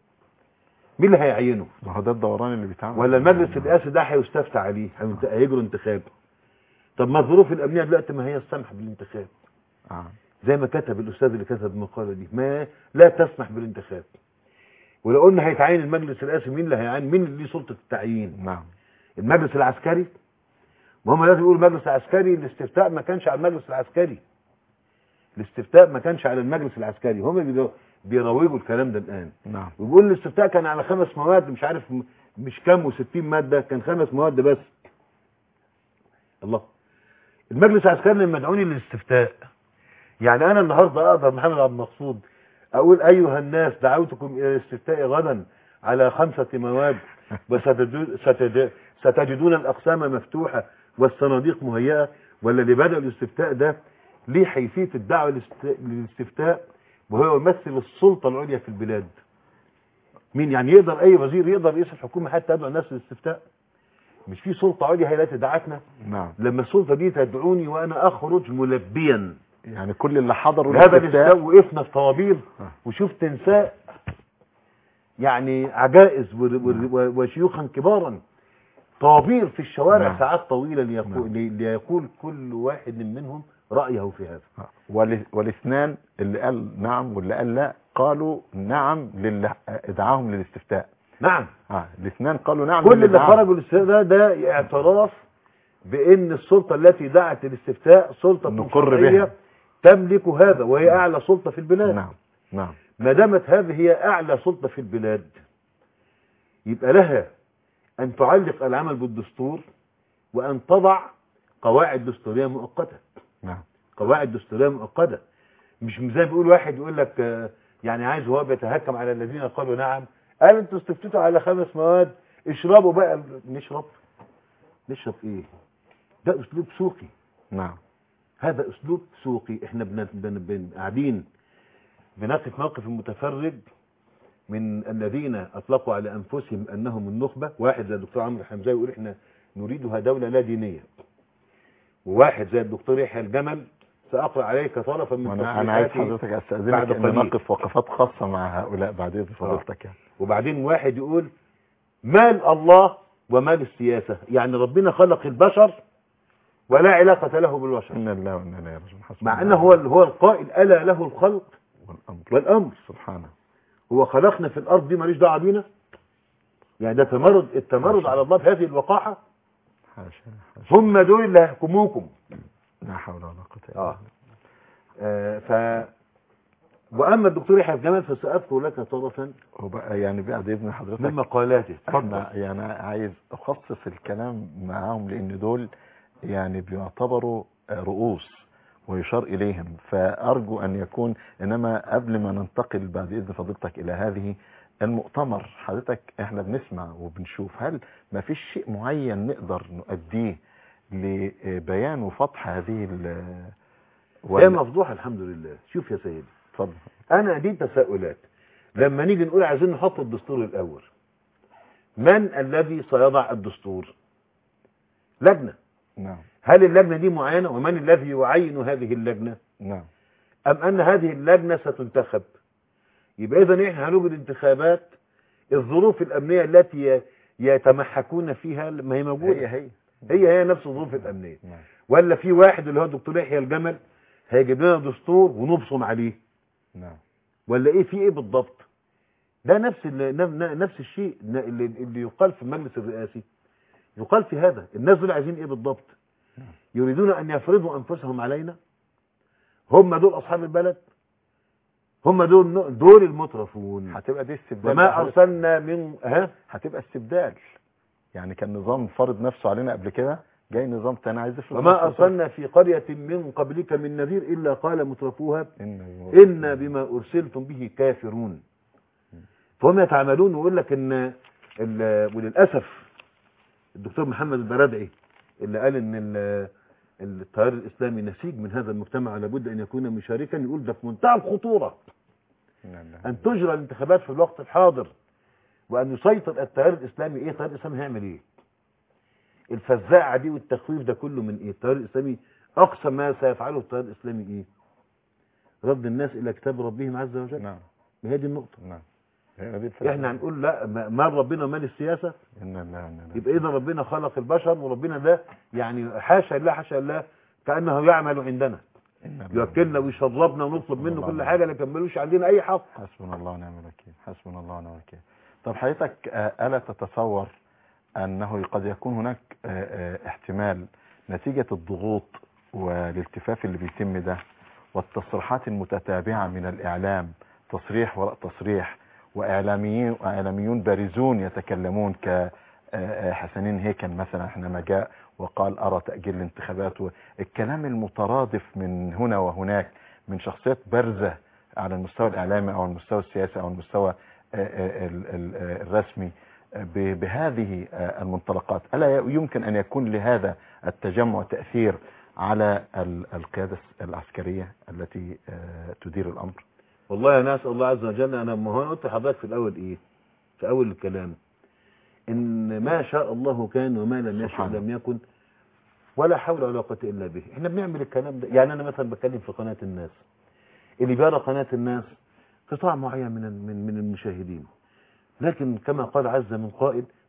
مين اللي هيعينه ما هو ده الدوران اللي بيتعمل ولا المجلس الرئاسي ده هيستفتى عليه هينت- هيجروا انتخاب طب ما الظروف الامنيه دلوقتي ما هي السمح بالانتخاب آه. زي ما كتب الاستاذ اللي كتب المقاله دي ما لا تسمح بالانتخاب ولو قلنا هيتعين المجلس الرئاسي مين اللي هيعين مين اللي ليه سلطه التعيين نعم المجلس العسكري ما هم لازم يقولوا المجلس العسكري الاستفتاء ما كانش على المجلس العسكري الاستفتاء ما كانش على المجلس العسكري هم بيجو- بيروجوا الكلام ده الان نعم ويقول الاستفتاء كان على خمس مواد مش عارف م- مش كام و60 ماده كان خمس مواد بس الله المجلس العسكري لما دعوني للاستفتاء يعني انا النهارده اقدر محمد عبد المقصود اقول ايها الناس دعوتكم الى الاستفتاء غدا على خمسه مواد وستجدون ستج- ستجدون الاقسام مفتوحه والصناديق مهيئه ولا اللي بدا الاستفتاء ده ليه حيثيه الدعوه للاست- للاستفتاء وهو يمثل السلطه العليا في البلاد مين يعني يقدر اي وزير يقدر رئيس الحكومه حتى يدعو الناس للاستفتاء مش في سلطه عليا هي التي دعتنا نعم لما السلطه دي تدعوني وانا اخرج ملبيا يعني كل اللي حضروا هذا الاستفتاء الاستفتاء وقفنا في طوابير آه. وشفت نساء يعني عجائز و- و- و- وشيوخا كبارا طوابير في الشوارع نعم. ساعات طويلة ليقول, نعم. لي- ليقول كل واحد منهم رأيه في هذا وال- والاثنان اللي قال نعم واللي قال لا قالوا نعم لل... ادعاهم للاستفتاء نعم اه الاثنان قالوا نعم كل اللي للإدعاء. خرجوا للاستفتاء ده اعتراف بأن السلطة التي دعت للاستفتاء سلطة نقر شرعية بها. تملك هذا وهي أعلى سلطة في البلاد نعم نعم ما دامت هذه هي أعلى سلطة في البلاد يبقى لها أن تعلق العمل بالدستور وأن تضع قواعد دستورية مؤقتة نعم قواعد دستورية مؤقتة مش زي ما بيقول واحد يقول لك آه، يعني عايز هو بيتهكم على الذين قالوا نعم قال انتوا استفتتوا على خمس مواد اشربوا بقى نشرب نشرب ايه ده اسلوب سوقي نعم هذا اسلوب سوقي احنا بن... بن... بن... قاعدين بنقف موقف المتفرج من الذين اطلقوا على انفسهم انهم النخبه واحد زي الدكتور عمرو حمزاوي يقول احنا نريدها دوله لا دينيه وواحد زي الدكتور يحيى الجمل ساقرا عليك طرفا من وانا انا عايز تصريحاته حضرتك استاذنك بعد ان قليل. نقف وقفات خاصه مع هؤلاء بعد اذن فضيلتك يعني وبعدين واحد يقول مال الله ومال السياسه يعني ربنا خلق البشر ولا علاقه له بالبشر ان الله وانا اليه راجعون حسبنا مع الله انه هو هو القائل الا له الخلق والامر والامر سبحانه هو خلقنا في الارض دي ماليش دعوه بينا يعني ده تمرد التمرد على الله بهذه الوقاحه حاشا حاشا هم دول اللي هيحكموكم لا حول ولا قوه الا اه بالله آه، ف واما الدكتور يحيى جمال فساذكر لك طرفا وبقى يعني بعد اذن حضرتك من مقالاته اتفضل احنا يعني عايز اخصص الكلام معاهم لان دول يعني بيعتبروا رؤوس ويشار اليهم فارجو ان يكون انما قبل ما ننتقل بعد اذن فضيلتك الى هذه المؤتمر حضرتك احنا بنسمع وبنشوف هل ما فيش شيء معين نقدر نؤديه لبيان وفتح هذه ال هي ولا- مفضوحه الحمد لله شوف يا سيدي اتفضل انا دي تساؤلات لما نيجي نقول عايزين نحط الدستور الاول من الذي سيضع الدستور لجنه نعم هل اللجنه دي معينه ومن الذي يعين هذه اللجنه نعم ام ان هذه اللجنه ستنتخب يبقى اذا احنا هنوجد انتخابات الظروف الامنيه التي ي- يتمحكون فيها ما هي موجوده هي هي هي هي نفس الظروف الامنيه نعم ولا في واحد اللي هو الدكتور يحيى الجمل هيجيب لنا دستور ونبصم عليه نعم ولا ايه في ايه بالضبط ده نفس ال- ن- ن- نفس الشيء ن- اللي, اللي يقال في المجلس الرئاسي يقال في هذا الناس دول عايزين ايه بالضبط يريدون ان يفرضوا انفسهم علينا هم دول اصحاب البلد هم دول دول المترفون هتبقى دي استبدال وما بقى. ارسلنا من ها هتبقى استبدال يعني كان نظام فرض نفسه علينا قبل كده جاي نظام تاني عايز يفرض وما نفسه ارسلنا في قريه من قبلك من نذير الا قال مترفوها إن إنا بما أرسلتم به كافرون فهم يتعاملون ويقول لك إن ال- وللأسف الدكتور محمد البرادعي اللي قال إن ال- التيار الإسلامي نسيج من هذا المجتمع لابد أن يكون مشاركا يقول ده في منتهى الخطورة نعم، نعم. أن تجرى الانتخابات في الوقت الحاضر وأن يسيطر التيار الإسلامي إيه التيار الإسلامي هيعمل إيه الفزاعة دي والتخويف ده كله من إيه التيار الإسلامي أقصى ما سيفعله التيار الإسلامي إيه رد الناس إلى كتاب ربهم عز وجل نعم هي دي النقطة نعم هي دي الفكرة. احنا هنقول لا ما- مال ربنا ومال السياسة إن الله إن الله. يبقى اذا ربنا خلق البشر وربنا ده يعني حاشا الله حاشا الله كأنه يعمل عندنا إن الله. يوكلنا ويشربنا ونطلب منه الله كل الله. حاجة لكن ملوش عندنا اي حق حسبنا الله ونعم الوكيل حسبنا الله ونعم الوكيل طب حضرتك آه، ألا تتصور أنه قد يكون هناك آه، آه، احتمال نتيجة الضغوط والالتفاف اللي بيتم ده والتصريحات المتتابعة من الإعلام تصريح وراء تصريح وإعلاميين وإعلاميون بارزون يتكلمون ك آه، آه، حسنين هيكل مثلا حينما جاء وقال أرى تأجيل الانتخابات الكلام المترادف من هنا وهناك من شخصيات بارزة على المستوى الإعلامي أو المستوى السياسي أو المستوى آه، آه، ال- ال- آه، الرسمي آه، ب- بهذه آه، المنطلقات ألا يمكن أن يكون لهذا التجمع تأثير على ال- القيادة العسكرية التي آه، تدير الأمر والله انا اسال الله عز وجل انا ما هو أنا قلت لحضرتك في الاول ايه في اول الكلام ان ما شاء الله كان وما لم يشاء سبحانه. لم يكن ولا حول ولا قوه الا به احنا بنعمل الكلام ده يعني انا مثلا بتكلم في قناه الناس اللي بيرى قناه الناس قطاع معين من من من المشاهدين لكن كما قال عز من قائل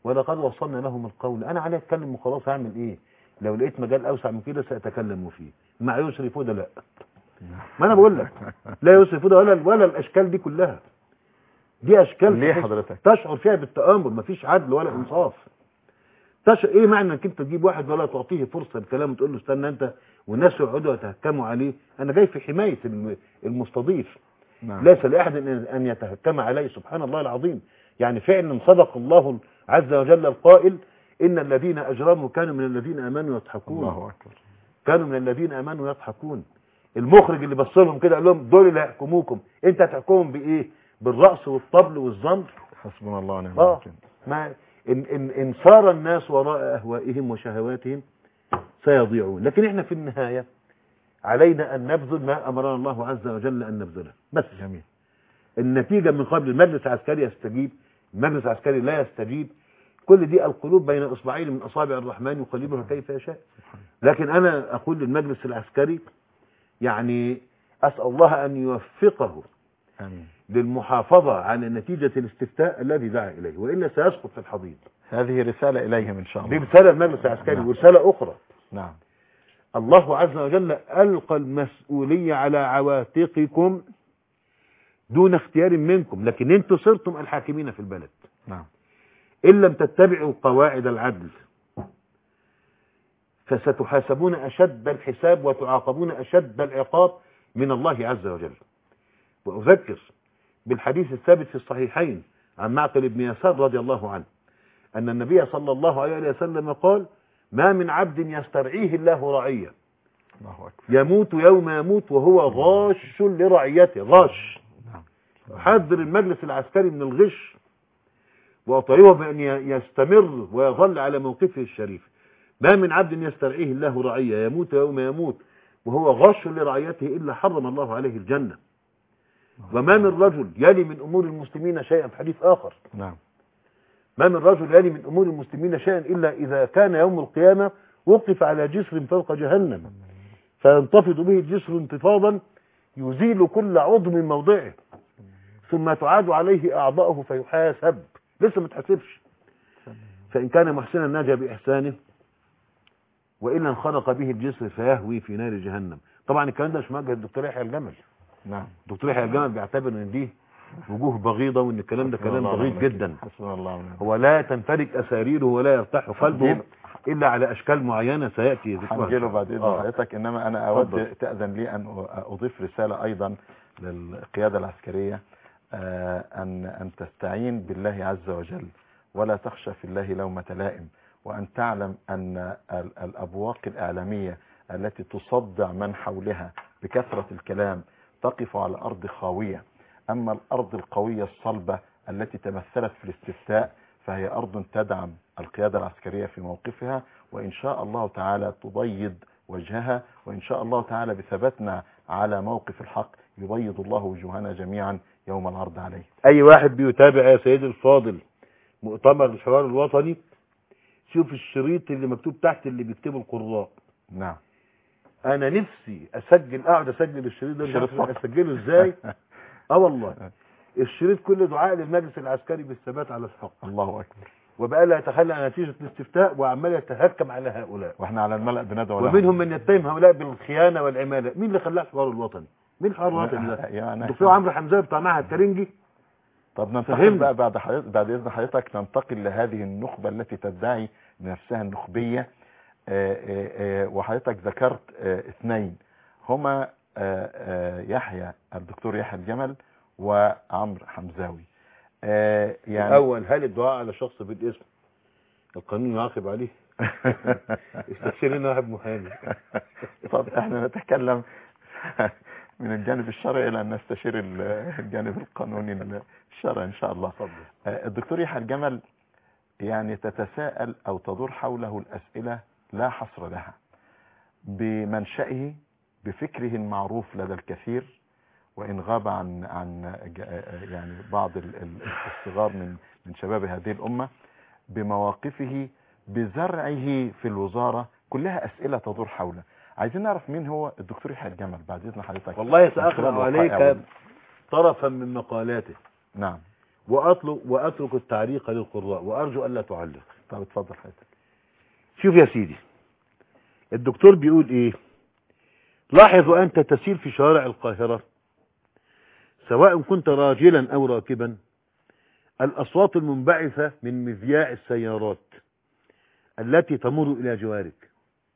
ولقد وصلنا لهم القول انا علي اتكلم وخلاص هعمل ايه لو لقيت مجال اوسع من كده ساتكلم فيه مع يسر فوده لا ما انا بقول لك لا يسر فوده ولا ولا الاشكال دي كلها دي اشكال ليه تحس- حضرتك؟ تشعر فيها بالتآمر مفيش عدل ولا انصاف تشعر ايه معنى انك انت تجيب واحد ولا تعطيه فرصه الكلام وتقول له استنى انت والناس يقعدوا يتهكموا عليه انا جاي في حمايه الم- المستضيف نعم ليس لاحد ان أن يتهكم عليه سبحان الله العظيم يعني فعلا صدق الله عز وجل القائل ان الذين اجرموا كانوا من الذين امنوا يضحكون الله اكبر كانوا من الذين امنوا يضحكون المخرج اللي بص لهم كده قال لهم دول اللي هيحكموكم انت هتحكمهم بايه بالرأس والطبل والزمر حسبنا الله ونعم اه الوكيل ما إن, إن, إن صار الناس وراء أهوائهم وشهواتهم سيضيعون لكن احنا في النهاية علينا أن نبذل ما أمرنا الله عز وجل أن نبذله بس جميل النتيجة من قبل المجلس العسكري يستجيب المجلس العسكري لا يستجيب كل دي القلوب بين إصبعين من أصابع الرحمن يقلبها كيف يشاء لكن أنا أقول للمجلس العسكري يعني أسأل الله أن يوفقه امين للمحافظة على نتيجة الاستفتاء الذي دعا إليه وإلا سيسقط في الحضيض هذه رسالة إليهم إن شاء دي الله رسالة المجلس العسكري نعم. ورسالة أخرى نعم الله عز وجل ألقى المسؤولية على عواتقكم دون اختيار منكم لكن انتم صرتم الحاكمين في البلد نعم إن لم تتبعوا قواعد العدل فستحاسبون أشد الحساب وتعاقبون أشد العقاب من الله عز وجل وأذكر بالحديث الثابت في الصحيحين عن معقل بن يسار رضي الله عنه أن النبي صلى الله عليه وسلم قال ما من عبد يسترعيه الله رعية الله أكبر يموت يوم يموت وهو غاش لرعيته غاش نعم حذر المجلس العسكري من الغش وأطيعه بأن ي- يستمر ويظل على موقفه الشريف ما من عبد يسترعيه الله رعية يموت يوم يموت وهو غش لرعيته إلا حرم الله عليه الجنة وما من رجل يلي من أمور المسلمين شيئا في حديث آخر نعم ما من رجل يلي من أمور المسلمين شيئا إلا إذا كان يوم القيامة وقف على جسر فوق جهنم فينتفض به الجسر انتفاضا يزيل كل عضو من موضعه ثم تعاد عليه أعضاؤه فيحاسب لسه ما تحسبش فإن كان محسنا نجا بإحسانه وإلا انخنق به الجسر فيهوي في نار جهنم طبعا الكلام ده مش موجه الدكتور يحيى الجمل نعم الدكتور يحيى الجمل بيعتبر ان دي وجوه بغيضه وان الكلام ده كلام الله بغيض ونعم جدا الوكيل. حسبنا الله ونعم هو لا تنفرج أساريره ولا يرتاح قلبه إلا على أشكال معينة سيأتي ذكرها هنجيله بعد إذن آه. حضرتك إنما أنا أود اتفضل. تأذن لي أن أضيف رسالة أيضا للقيادة العسكرية آه، أن أن تستعين بالله عز وجل ولا تخشى في الله لومة لائم وأن تعلم أن ال- الأبواق الإعلامية التي تصدع من حولها بكثرة الكلام تقف على أرض خاوية أما الأرض القوية الصلبة التي تمثلت في الاستفتاء فهي أرض تدعم القيادة العسكرية في موقفها وإن شاء الله تعالى تبيض وجهها وإن شاء الله تعالى بثباتنا على موقف الحق يبيض الله وجوهنا جميعا يوم العرض عليه أي واحد بيتابع يا سيدي الفاضل مؤتمر الحوار الوطني شوف الشريط اللي مكتوب تحت اللي بيكتبه القراء نعم أنا نفسي أسجل أقعد أسجل الشريط ده مش شريط عارف فقط. أسجله إزاي أه والله الشريط كله دعاء للمجلس العسكري بالثبات على الحق الله أكبر وبقى لا يتخلى عن نتيجة الاستفتاء وعمال يتهكم على هؤلاء واحنا على الملأ بندعو لهم. ومنهم من يتهم هؤلاء بالخيانة والعمالة مين اللي خلاه الحوار الوطني مين الحوار الوطني ده يعني الدكتور عمرو حمزاوي بتاع معهد كارنجي طب ننتقل فهمني. بقى بعد حضرتك بعد اذن حضرتك ننتقل لهذه النخبه التي تدعي نفسها النخبيه آه، آه، آه، وحضرتك ذكرت آه، اثنين هما آه، آه، يحيى الدكتور يحيى الجمل وعمرو حمزاوي آه، يعني الأول هل الدعاء على شخص بالاسم القانون يعاقب عليه استشير لنا واحد محامي طب احنا نتكلم من الجانب الشرعي الى ان نستشير ال- الجانب القانوني الشرعي ان شاء الله اتفضل آه، الدكتور يحيى الجمل يعني تتساءل او تدور حوله الاسئله لا حصر لها بمنشأه بفكره المعروف لدى الكثير وان غاب عن عن ج- آه، يعني بعض ال- ال- الصغار من من شباب هذه الامه بمواقفه بزرعه في الوزاره كلها اسئله تدور حوله عايزين نعرف مين هو الدكتور يحيى الجمل بعد اذن حضرتك والله من خلال سأقرأ وقائع عليك طرفا من مقالاته نعم وأطلق وأترك التعليق للقراء وأرجو ألا تعلق طب اتفضل حضرتك شوف يا سيدي الدكتور بيقول ايه لاحظ وانت تسير في شوارع القاهرة سواء كنت راجلا او راكبا الاصوات المنبعثة من مذياع السيارات التي تمر الى جوارك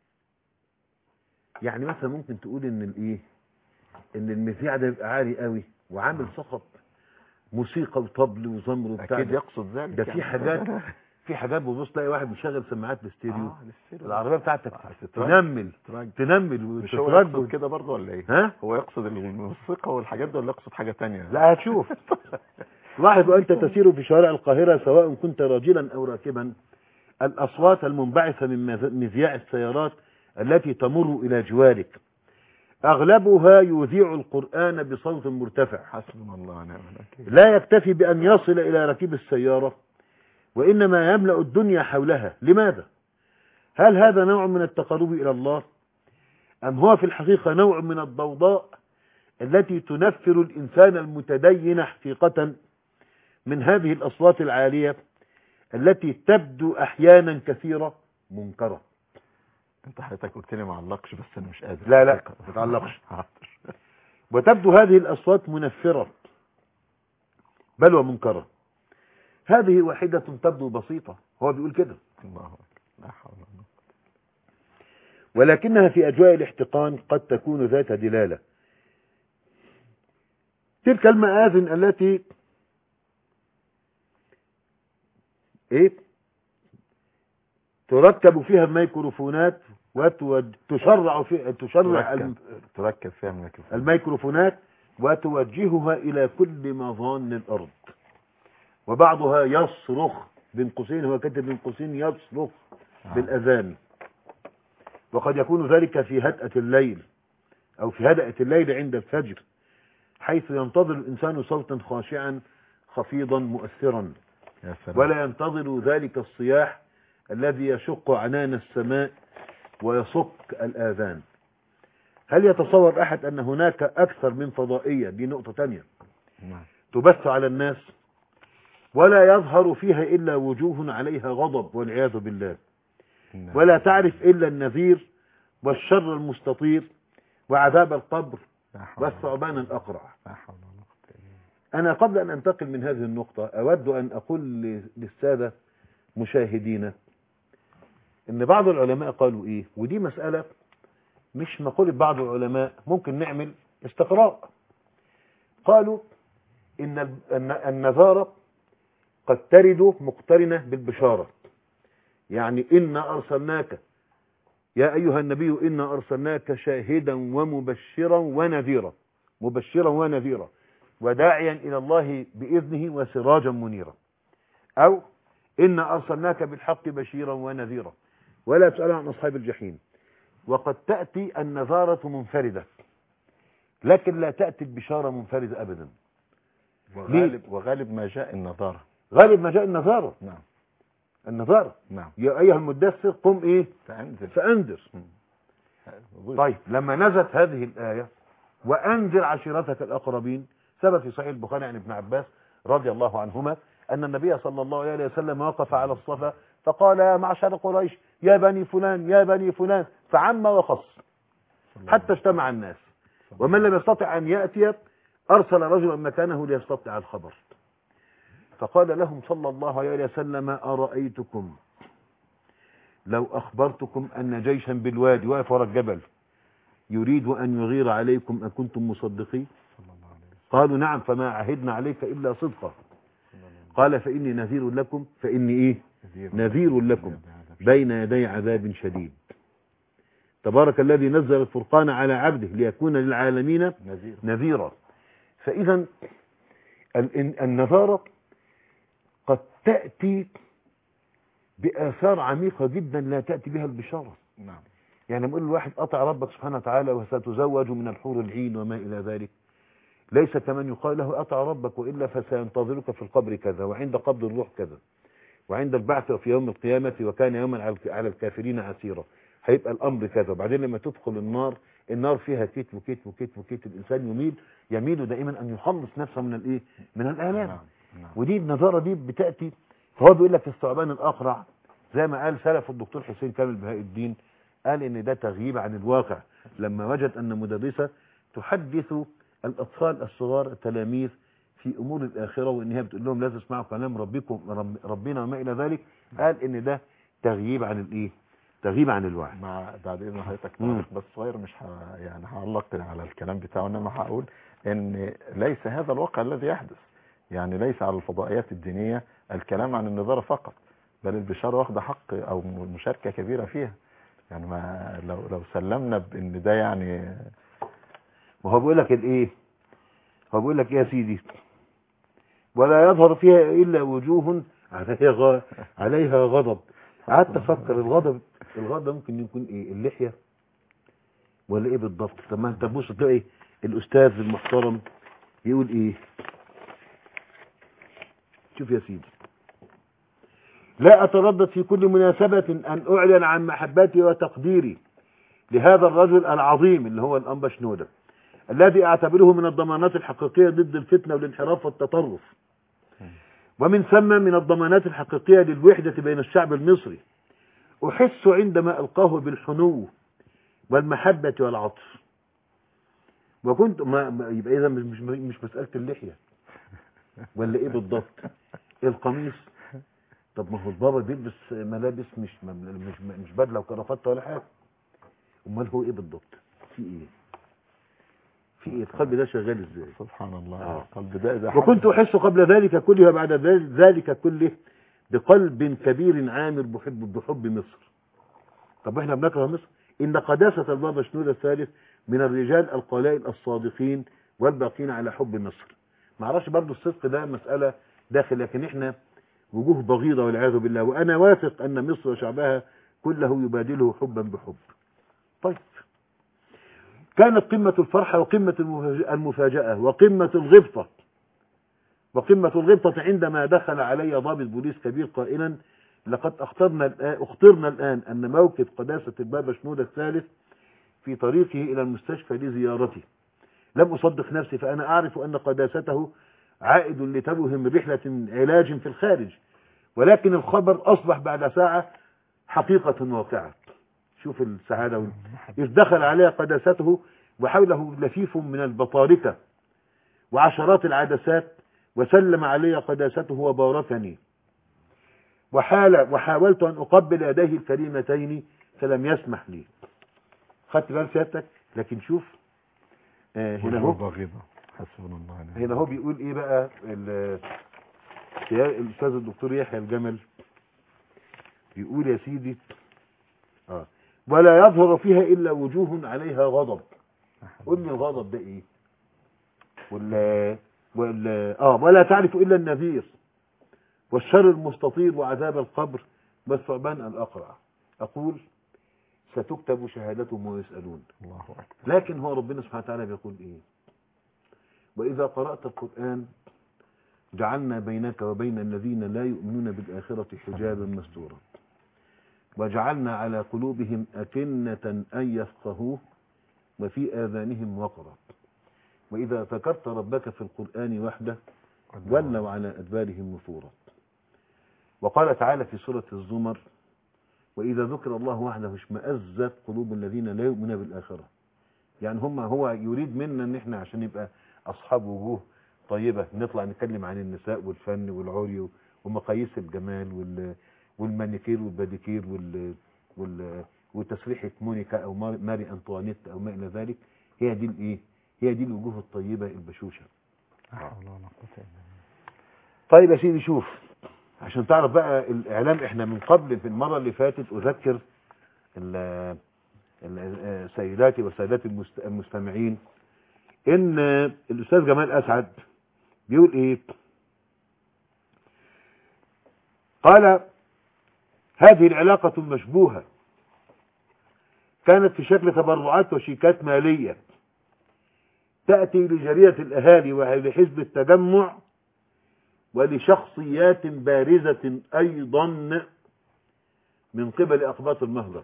يعني مثلا ممكن تقول ان الايه ان المذياع ده يبقى عالي قوي وعامل صخب موسيقى وطبل وزمر وبتاع اكيد ده. يقصد ذلك ده في يعني. حاجات في حاجات ببص تلاقي واحد مشغل سماعات باستيريو اه للسيرة. العربيه بتاعتك آه، تترج- تنمل تترج. تنمل مش هو وتترج يقصد كده برضه ولا ايه ها هو يقصد الموسيقى والحاجات دي ولا يقصد حاجة تانية لا هتشوف لاحظ وانت تسير في شوارع القاهرة سواء كنت راجلا او راكبا الاصوات المنبعثة من مذ- مذياع السيارات التي تمر الى جوارك اغلبها يذيع القرآن بصوت مرتفع حسبنا الله ونعم الوكيل لا يكتفي بأن يصل إلى ركيب السيارة وإنما يملأ الدنيا حولها لماذا؟ هل هذا نوع من التقرب إلى الله أم هو في الحقيقة نوع من الضوضاء التي تنفر الإنسان المتدين حقيقة من هذه الأصوات العالية التي تبدو أحيانا كثيرة منكرة انت حضرتك قلت لي ما علقش بس انا مش قادر لا، لا، ما تعلقش. حاضر. وتبدو هذه الأصوات منفرة بل ومنكرة هذه واحدة تبدو بسيطة هو بيقول كده الله أكبر. لا حول ولا قوة. ولكنها في أجواء الاحتقان قد تكون ذات دلالة تلك المآذن التي ايه تركب فيها الميكروفونات وتشرع في تشرع تركب تركب فيها الميكروفون الميكروفونات وتوجهها إلى كل مظان الأرض وبعضها يصرخ بين قوسين هو كاتب بين قوسين يصرخ بالأذان وقد يكون ذلك في هدأة الليل أو في هدأة الليل عند الفجر حيث ينتظر الإنسان صوتا خاشعا خفيضا مؤثرا يا سلام ولا ينتظر ذلك الصياح الذي يشق عنان السماء ويصك الآذان هل يتصور أحد أن هناك أكثر من فضائية دي نقطة تانية نعم. تبث على الناس ولا يظهر فيها إلا وجوه عليها غضب والعياذ بالله نعم. ولا تعرف إلا النذير والشر المستطير وعذاب القبر لا حول ولا والثعبان الأقرع لا حول ولا قوة إلا بالله. أنا قبل أن أنتقل من هذه النقطة أود أن أقول ل- للسادة مشاهدينا إن بعض العلماء قالوا إيه ودي مسألة مش مقولة بعض العلماء ممكن نعمل استقراء قالوا إن ال- أن النذارة قد ترد مقترنة بالبشارة يعني إنا أرسلناك يا أيها النبي إنا أرسلناك شاهدا ومبشرا ونذيرا مبشرا ونذيرا وداعيا إلى الله بإذنه وسراجا منيرا أو إنا أرسلناك بالحق بشيرا ونذيرا ولا تسأل عن أصحاب الجحيم وقد تأتي النذارة منفردة لكن لا تأتي البشارة منفردة أبدا وغالب وغالب ما جاء النظارة غالب ما جاء النذارة نعم النذارة نعم يا أيها المدثر قم إيه فأنزل فأنذر طيب طيب لما نزلت هذه الآية وأنذر عشيرتك الأقربين ثبت في صحيح البخاري عن ابن عباس رضي الله عنهما أن النبي صلى الله عليه وسلم وقف على الصفا فقال يا معشر قريش يا بني فلان يا بني فلان فعم وخص حتى اجتمع الناس ومن لم يستطع أن يأتي أرسل رجلا مكانه ليستطيع الخبر فقال لهم صلى الله عليه وسلم أرأيتكم لو أخبرتكم أن جيشا بالوادي واقف وراء الجبل يريد أن يغير عليكم أكنتم مصدقين قالوا نعم فما عهدنا عليك إلا صدقا قال فإني نذير لكم فإني إيه نذير لكم بين يدي عذاب شديد تبارك الذي نزل الفرقان على عبده ليكون للعالمين نذير نذيرا فإذا ال- النذارة قد تأتي بآثار عميقة جدا لا تأتي بها البشارة نعم يعني نقول الواحد أطع ربك سبحانه وتعالى وستزوج من الحور العين وما إلى ذلك ليس كمن يقال له أطع ربك وإلا فسينتظرك في القبر كذا وعند قبض الروح كذا وعند البعث في يوم القيامة وكان يوما على الك- على الكافرين عسيرا هيبقى الأمر كذا وبعدين لما تدخل النار النار فيها كيت وكيت وكيت وكيت الإنسان يميل يميل دائما أن يخلص نفسه من الإيه من الآلام نعم. نعم. ودي النظارة دي بتأتي فهو بيقول لك الثعبان الأقرع زي ما قال سلف الدكتور حسين كامل بهاء الدين قال ان ده تغييب عن الواقع لما وجد ان مدرسة تحدث الاطفال الصغار التلاميذ في امور الاخرة وان هي بتقول لهم لا تسمعوا كلام ربكم رب ربنا وما الى ذلك قال ان ده تغييب عن الايه تغييب عن الوعي مع بعد اذن حضرتك مم. تعليق بس صغير مش ه... يعني هعلق على الكلام بتاعه انما هقول ان ليس هذا الواقع الذي يحدث يعني ليس على الفضائيات الدينيه الكلام عن النظاره فقط بل البشاره واخده حق او مشاركه كبيره فيها يعني ما لو لو سلمنا بان ده يعني وهو بيقول لك الايه هو بيقول لك ايه يا سيدي ولا يظهر فيها الا وجوه عليها غ... عليها غضب قعدت افكر الغضب الغضب ممكن يكون ايه اللحيه ولا ايه بالضبط طب ما انت تبص تلاقي الاستاذ المحترم يقول ايه شوف يا سيدي لا اتردد في كل مناسبة ان اعلن عن محبتي وتقديري لهذا الرجل العظيم اللي هو الانبا شنودة الذي اعتبره من الضمانات الحقيقية ضد الفتنة والانحراف والتطرف ومن ثم من الضمانات الحقيقية للوحدة بين الشعب المصري أحس عندما ألقاه بالحنو والمحبة والعطف وكنت ما ما- يبقى إذا مش مش مش مسألة اللحية ولا إيه بالضبط القميص طب ما هو البابا بيلبس ملابس مش مش مش بدلة وكرافته ولا حاجة أمال هو إيه بالضبط في إيه في إيه القلب ده شغال إزاي سبحان الله آه. القلب ده اذا وكنت أحس قبل ذلك كله وبعد ذل- ذلك كله بقلب كبير عامر بحب بحب مصر طب احنا بنكره مصر إن قداسة البابا شنودة الثالث من الرجال القلائل الصادقين والباقين على حب مصر ما اعرفش برضو الصدق ده مسألة داخل لكن احنا وجوه بغيضة والعياذ بالله وأنا واثق أن مصر وشعبها كله يبادله حبا بحب طيب كانت قمة الفرحة وقمة المفاج- المفاجأة وقمة الغبطة وقمة الغبطة عندما دخل علي ضابط بوليس كبير قائلا لقد اخترنا الآن, اخترنا الآن أن موقف قداسة البابا شنودة الثالث في طريقه إلى المستشفى لزيارتي لم أصدق نفسي فأنا أعرف أن قداسته عائد لتبه من رحلة علاج في الخارج ولكن الخبر أصبح بعد ساعة حقيقة واقعة شوف السعادة وال- إذ دخل علي قداسته وحوله لفيف من البطاركة وعشرات العدسات وسلم علي قداسته وباركني وحال وحاولت أن أقبل يديه الكريمتين فلم يسمح لي خدت بال سيادتك لكن شوف آه هنا هو بغيضة حسبنا الله ونعم هنا هو بيقول ايه بقى ال- يا الاستاذ الدكتور يحيى الجمل بيقول يا سيدي اه ولا يظهر فيها الا وجوه عليها غضب قول لي الغضب ده ايه ولا ولا اه ولا تعرف الا النذير والشر المستطير وعذاب القبر والثعبان الاقرع اقول ستكتب شهادتهم ويسالون الله أكبر لكن هو ربنا سبحانه وتعالى بيقول ايه واذا قرأت القرآن جعلنا بينك وبين الذين لا يؤمنون بالآخرة حجابا مستورا وجعلنا على قلوبهم أكنة أن يفقهوه وفي آذانهم وقرا وإذا ذكرت ربك في القرآن وحده ولوا على أدبارهم نفورا وقال تعالى في سورة الزمر وإذا ذكر الله وحده اشمأزت قلوب الذين لا يؤمنون بالآخرة يعني هم هو يريد منا ان احنا عشان يبقى اصحاب وجوه طيبة نطلع نتكلم عن النساء والفن والعري ومقاييس الجمال وال والمانيكير والباديكير وال وال وتسريحة مونيكا او مار- ماري انطوانيت او ما الى ذلك هي دي الايه هي دي الوجوه الطيبة البشوشة لا حول ولا قوة إلا بالله. طيب يا سيدي شوف عشان تعرف بقى الاعلام احنا من قبل في المرة اللي فاتت اذكر ال- ال- سيداتي وسادتي المست- المستمعين ان الاستاذ جمال اسعد بيقول ايه قال هذه العلاقة مشبوهة كانت في شكل تبرعات وشيكات مالية تأتي لجريدة الأهالي ولحزب التجمع ولشخصيات بارزة أيضا من قبل أقباط المهجر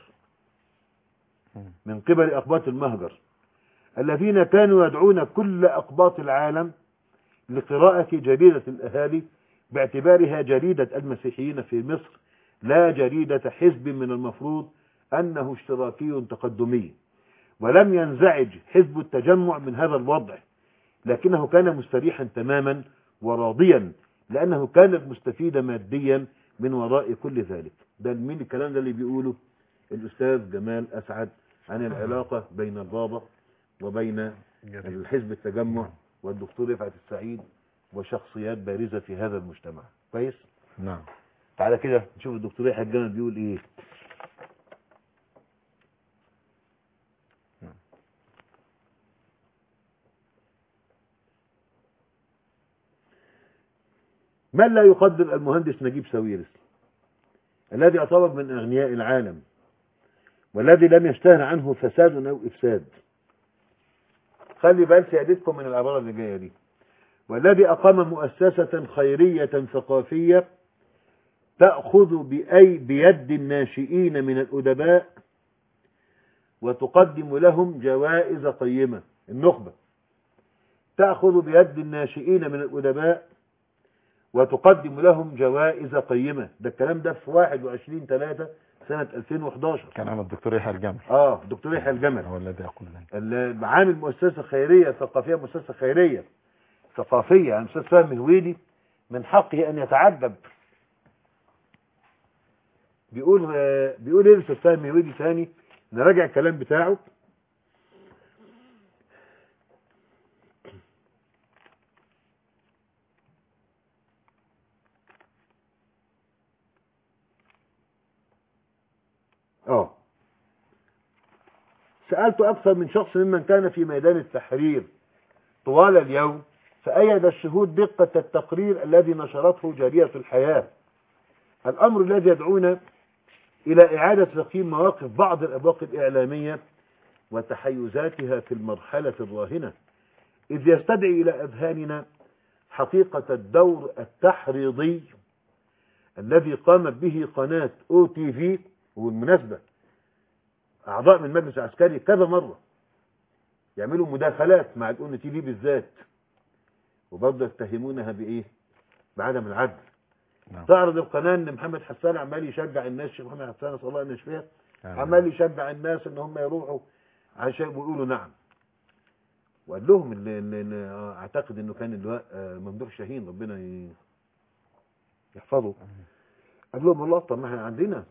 من قبل أقباط المهجر الذين كانوا يدعون كل أقباط العالم لقراءة جريدة الأهالي باعتبارها جريدة المسيحيين في مصر لا جريدة حزب من المفروض أنه اشتراكي تقدمي ولم ينزعج حزب التجمع من هذا الوضع لكنه كان مستريحا تماما وراضيا لأنه كان مستفيدا ماديا من وراء كل ذلك ده مين الكلام ده اللي بيقوله الأستاذ جمال أسعد عن العلاقة بين البابا وبين الحزب التجمع والدكتور رفعت السعيد وشخصيات بارزة في هذا المجتمع كويس نعم تعالى كده نشوف الدكتور يحيى الجمل بيقول ايه من لا يقدر المهندس نجيب ساويرس الذي يعتبر من اغنياء العالم والذي لم يشتهر عنه فساد او افساد خلي بال سيادتكم من العباره اللي جايه دي والذي اقام مؤسسه خيريه ثقافيه تاخذ باي بيد الناشئين من الادباء وتقدم لهم جوائز قيمه النخبه تاخذ بيد الناشئين من الادباء وتقدم لهم جوائز قيمة ده الكلام ده في 21 3 سنة 2011 كان عن الدكتور يحيى الجمل اه دكتور يحيى الجمل هو الذي يقول ذلك اللي عامل مؤسسة خيرية ثقافية مؤسسة خيرية ثقافية يعني أستاذ فهمي هويدي من حقه أن يتعجب بيقول آه، بيقول ايه الأستاذ فهمي هويدي ثاني نراجع الكلام بتاعه اه سألت أكثر من شخص ممن كان في ميدان التحرير طوال اليوم فأيد الشهود دقة التقرير الذي نشرته جارية الحياة الأمر الذي يدعونا إلى إعادة تقييم مواقف بعض الأبواق الإعلامية وتحيزاتها في المرحلة الراهنة إذ يستدعي إلى أذهاننا حقيقة الدور التحريضي الذي قامت به قناة او تي في وبالمناسبة أعضاء من المجلس العسكري كذا مرة يعملوا مداخلات مع الأون تي في بالذات وبرضه يتهمونها بإيه؟ بعدم العدل نعم. تعرض القناة إن محمد حسان عمال يشجع الناس الشيخ محمد حسان نسأل الله أن يشفيه عمال يشجع الناس إن هم يروحوا عشان ويقولوا نعم وقال لهم اللي اللي اللي اعتقد انه كان اللواء آه، ممدوح شاهين ربنا ي- يحفظه قال لهم والله طب ما احنا عندنا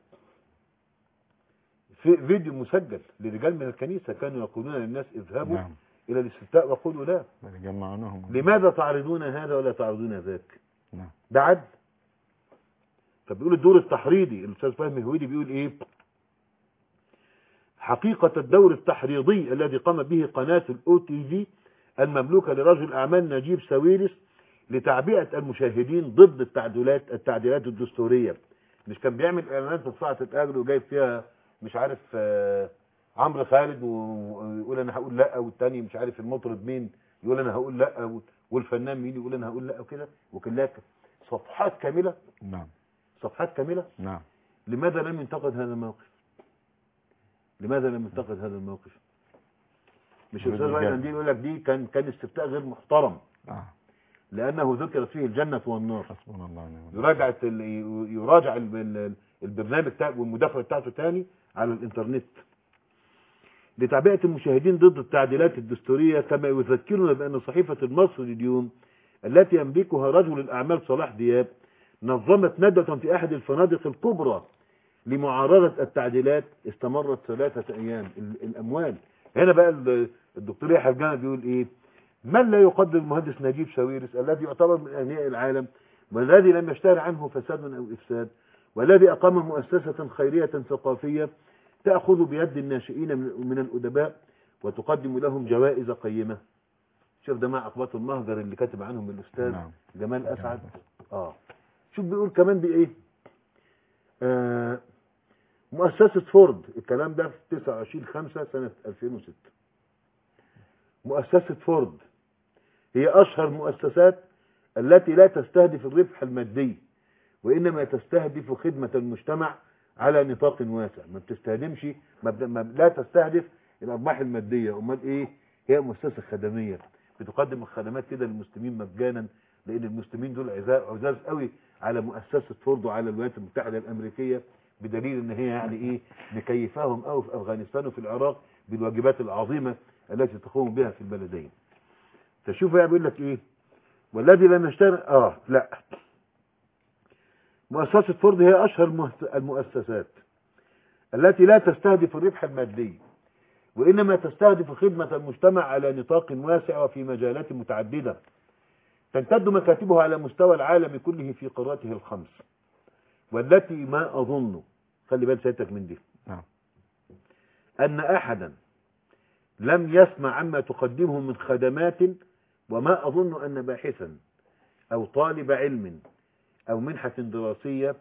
في فيديو مسجل لرجال من الكنيسه كانوا يقولون للناس اذهبوا نعم الى الاستفتاء وقولوا لا جمعناهم لماذا تعرضون هذا ولا تعرضون ذاك نعم ده عدل فبيقول الدور التحريضي الاستاذ فهمي هويدي بيقول ايه حقيقة الدور التحريضي الذي قام به قناة الاو تي في المملوكة لرجل اعمال نجيب ساويرس لتعبئة المشاهدين ضد التعديلات التعديلات الدستورية مش كان بيعمل اعلانات في ساعة الاجر وجايب فيها مش عارف آه، عمرو خالد و- ويقول انا هقول لا والتاني مش عارف المطرب مين يقول انا هقول لا والفنان مين يقول انا هقول لا وكده وكلها صفحات كاملة نعم صفحات كاملة نعم لماذا لم ينتقد هذا الموقف لماذا لم ينتقد هذا الموقف مش الاستاذ بالإجابة. وائل قنديل يقول لك دي كان كان استفتاء غير محترم آه. لانه ذكرت فيه الجنه والنار حسبنا الله ونعم الوكيل. يراجع ال- يراجع ال- ال- البرنامج بتاعه والمداخله بتاعته تاني على الانترنت لتعبئة المشاهدين ضد التعديلات الدستورية كما يذكرنا بأن صحيفة المصري اليوم التي يملكها رجل الأعمال صلاح دياب نظمت ندوة في أحد الفنادق الكبرى لمعارضة التعديلات استمرت ثلاثة أيام ال- الأموال هنا بقى ال- الدكتور يحيى الجامع بيقول إيه من لا يقدر المهندس نجيب ساويرس الذي يعتبر من أغنياء العالم والذي لم يشتهر عنه فساد أو إفساد والذي أقام مؤسسة خيرية ثقافية تأخذ بيد الناشئين من من الأدباء وتقدم لهم جوائز قيمة شوف ده مع أقباط المهجر اللي كاتب عنهم الأستاذ نعم. جمال أسعد آه شوف بيقول كمان بإيه آه مؤسسة فورد الكلام ده في 29 5 سنة 2006 مؤسسة فورد هي أشهر مؤسسات التي لا تستهدف الربح المادي وإنما تستهدف خدمة المجتمع على نطاق واسع ما بتستهدمش ما بت- ما لا تستهدف الأرباح المادية أمال إيه هي مؤسسة خدمية بتقدم الخدمات كده للمسلمين مجانا لان المسلمين دول عزاز عزاز قوي على مؤسسه فورد وعلى الولايات المتحده الامريكيه بدليل ان هي يعني ايه مكيفاهم قوي في افغانستان وفي العراق بالواجبات العظيمه التي تقوم بها في البلدين تشوف يعني بيقول لك ايه والذي لم يشتغل اه لا مؤسسة فورد هي أشهر المؤس- المؤسسات التي لا تستهدف الربح المادي وإنما تستهدف خدمة المجتمع على نطاق واسع وفي مجالات متعددة تمتد مكاتبها على مستوى العالم كله في قاراته الخمس والتي ما أظن خلي بال سيادتك من دي نعم. أن أحدا لم يسمع عما تقدمه من خدمات وما أظن أن باحثا أو طالب علم أو منحة دراسية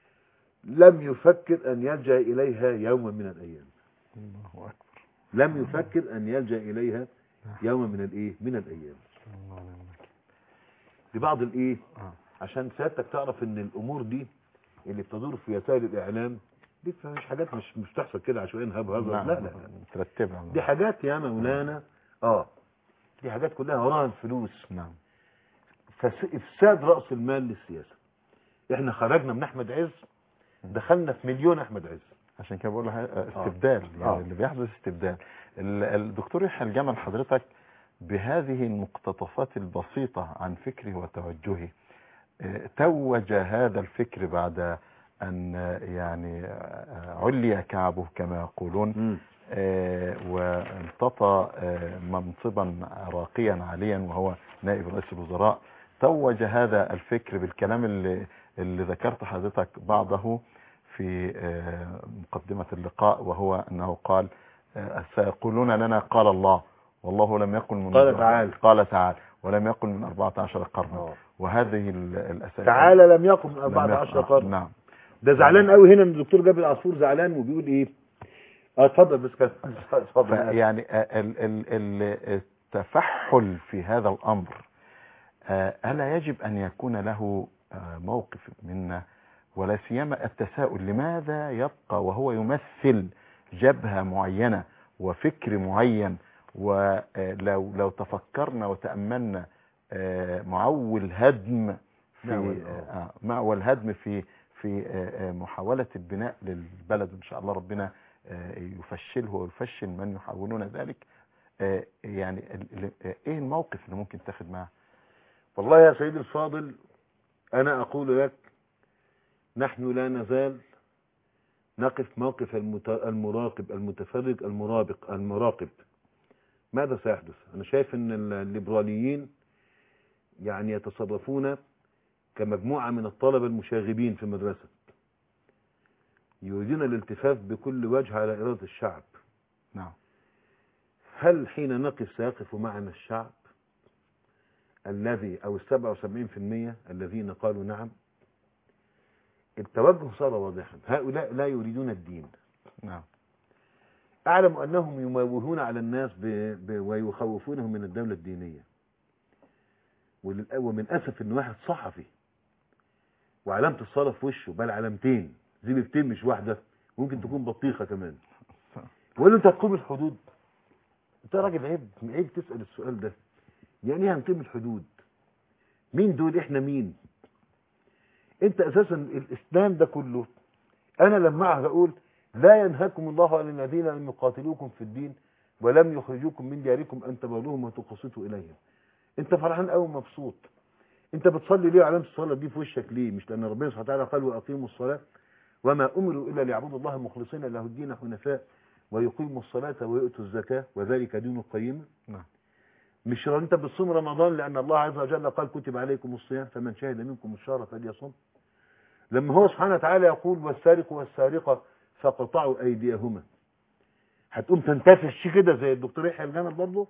لم يفكر أن يلجأ إليها يوما من الأيام الله أكبر لم يفكر أن يلجأ إليها يوما من الإيه من الأيام الله ونعم الوكيل. لبعض الإيه آه. عشان سيادتك تعرف ان الامور دي اللي بتدور في وسائل الاعلام دي مش حاجات مش مش بتحصل كده عشوائيا هب هزر لا نعم. لا لا مترتبة دي حاجات يا مولانا اه دي حاجات كلها وراها الفلوس نعم فس- افساد راس المال للسياسه احنا خرجنا من احمد عز دخلنا في مليون احمد عز عشان كده بقول لها استبدال يعني آه. اللي بيحدث استبدال ال- الدكتور يحيى الجمل حضرتك بهذه المقتطفات البسيطة عن فكره وتوجهه آه، توج هذا الفكر بعد أن آه، يعني آه، علي كعبه كما يقولون آه، وامتطى آه، منصبا راقيا عاليا وهو نائب رئيس الوزراء توج هذا الفكر بالكلام اللي, اللي ذكرت حضرتك بعضه في آه، مقدمة اللقاء وهو أنه قال آه، سيقولون لنا قال الله والله لم يقل من قال تعالى. قال تعالى ولم يقل من 14 قرنا آه. وهذه ال- الأسئلة تعالى لم يقم من لم 14 يقل- قرن نعم ده زعلان قوي هنا ان الدكتور جابر عصفور زعلان وبيقول ايه اه اتفضل بس كده اتفضل يعني ال- ال- ال- التفحل في هذا الأمر آه، ألا يجب أن يكون له آه، موقف منا ولا سيما التساؤل لماذا يبقى وهو يمثل جبهة معينة وفكر معين ولو لو تفكرنا وتأملنا آه، معول هدم في معول، آه، آه، معول هدم في في آه، آه، محاولة البناء للبلد إن شاء الله ربنا آه، يفشله ويفشل من يحاولون ذلك آه، يعني ال- ال- آه، ايه الموقف اللي ممكن تاخد معاه والله يا سيدي الفاضل أنا أقول لك نحن لا نزال نقف موقف المت... المراقب المتفرج المرابق المراقب ماذا سيحدث أنا شايف أن الليبراليين يعني يتصرفون كمجموعة من الطلبة المشاغبين في المدرسة يريدون الالتفاف بكل وجه على إرادة الشعب نعم هل حين نقف سيقف معنا الشعب الذي أو السبعة وسبعين في المية الذين قالوا نعم التوجه صار واضحا هؤلاء لا يريدون الدين نعم أعلم أنهم يموهون على الناس ب... ب... ويخوفونهم من الدولة الدينية وللأ- ومن أسف أن واحد صحفي وعلامة الصلاة في وشه بل علامتين زببتين مش واحدة ممكن تكون بطيخة كمان وقال له أنت هتقيم الحدود أنت يا راجل عيب عيب تسأل السؤال ده يعني ايه هنقيم الحدود مين دول احنا مين انت اساسا الاسلام ده كله انا لما اقعد اقول لا ينهاكم الله عن الذين لم يقاتلوكم في الدين ولم يخرجوكم من دياركم ان تبروهم وتقسطوا اليهم انت فرحان قوي مبسوط انت بتصلي ليه علامه الصلاه دي في وشك ليه مش لان ربنا سبحانه وتعالى قال واقيموا الصلاه وما امروا الا ليعبدوا الله مخلصين له الدين حنفاء ويقيموا الصلاه ويؤتوا الزكاه وذلك دين القيمه نعم مش انت بتصوم رمضان لان الله عز وجل قال كتب عليكم الصيام فمن شهد منكم الشهر فليصم لما هو سبحانه وتعالى يقول والسارق والسارقه فقطعوا ايديهما هتقوم تنتفش كده زي الدكتور يحيى الجمل برضه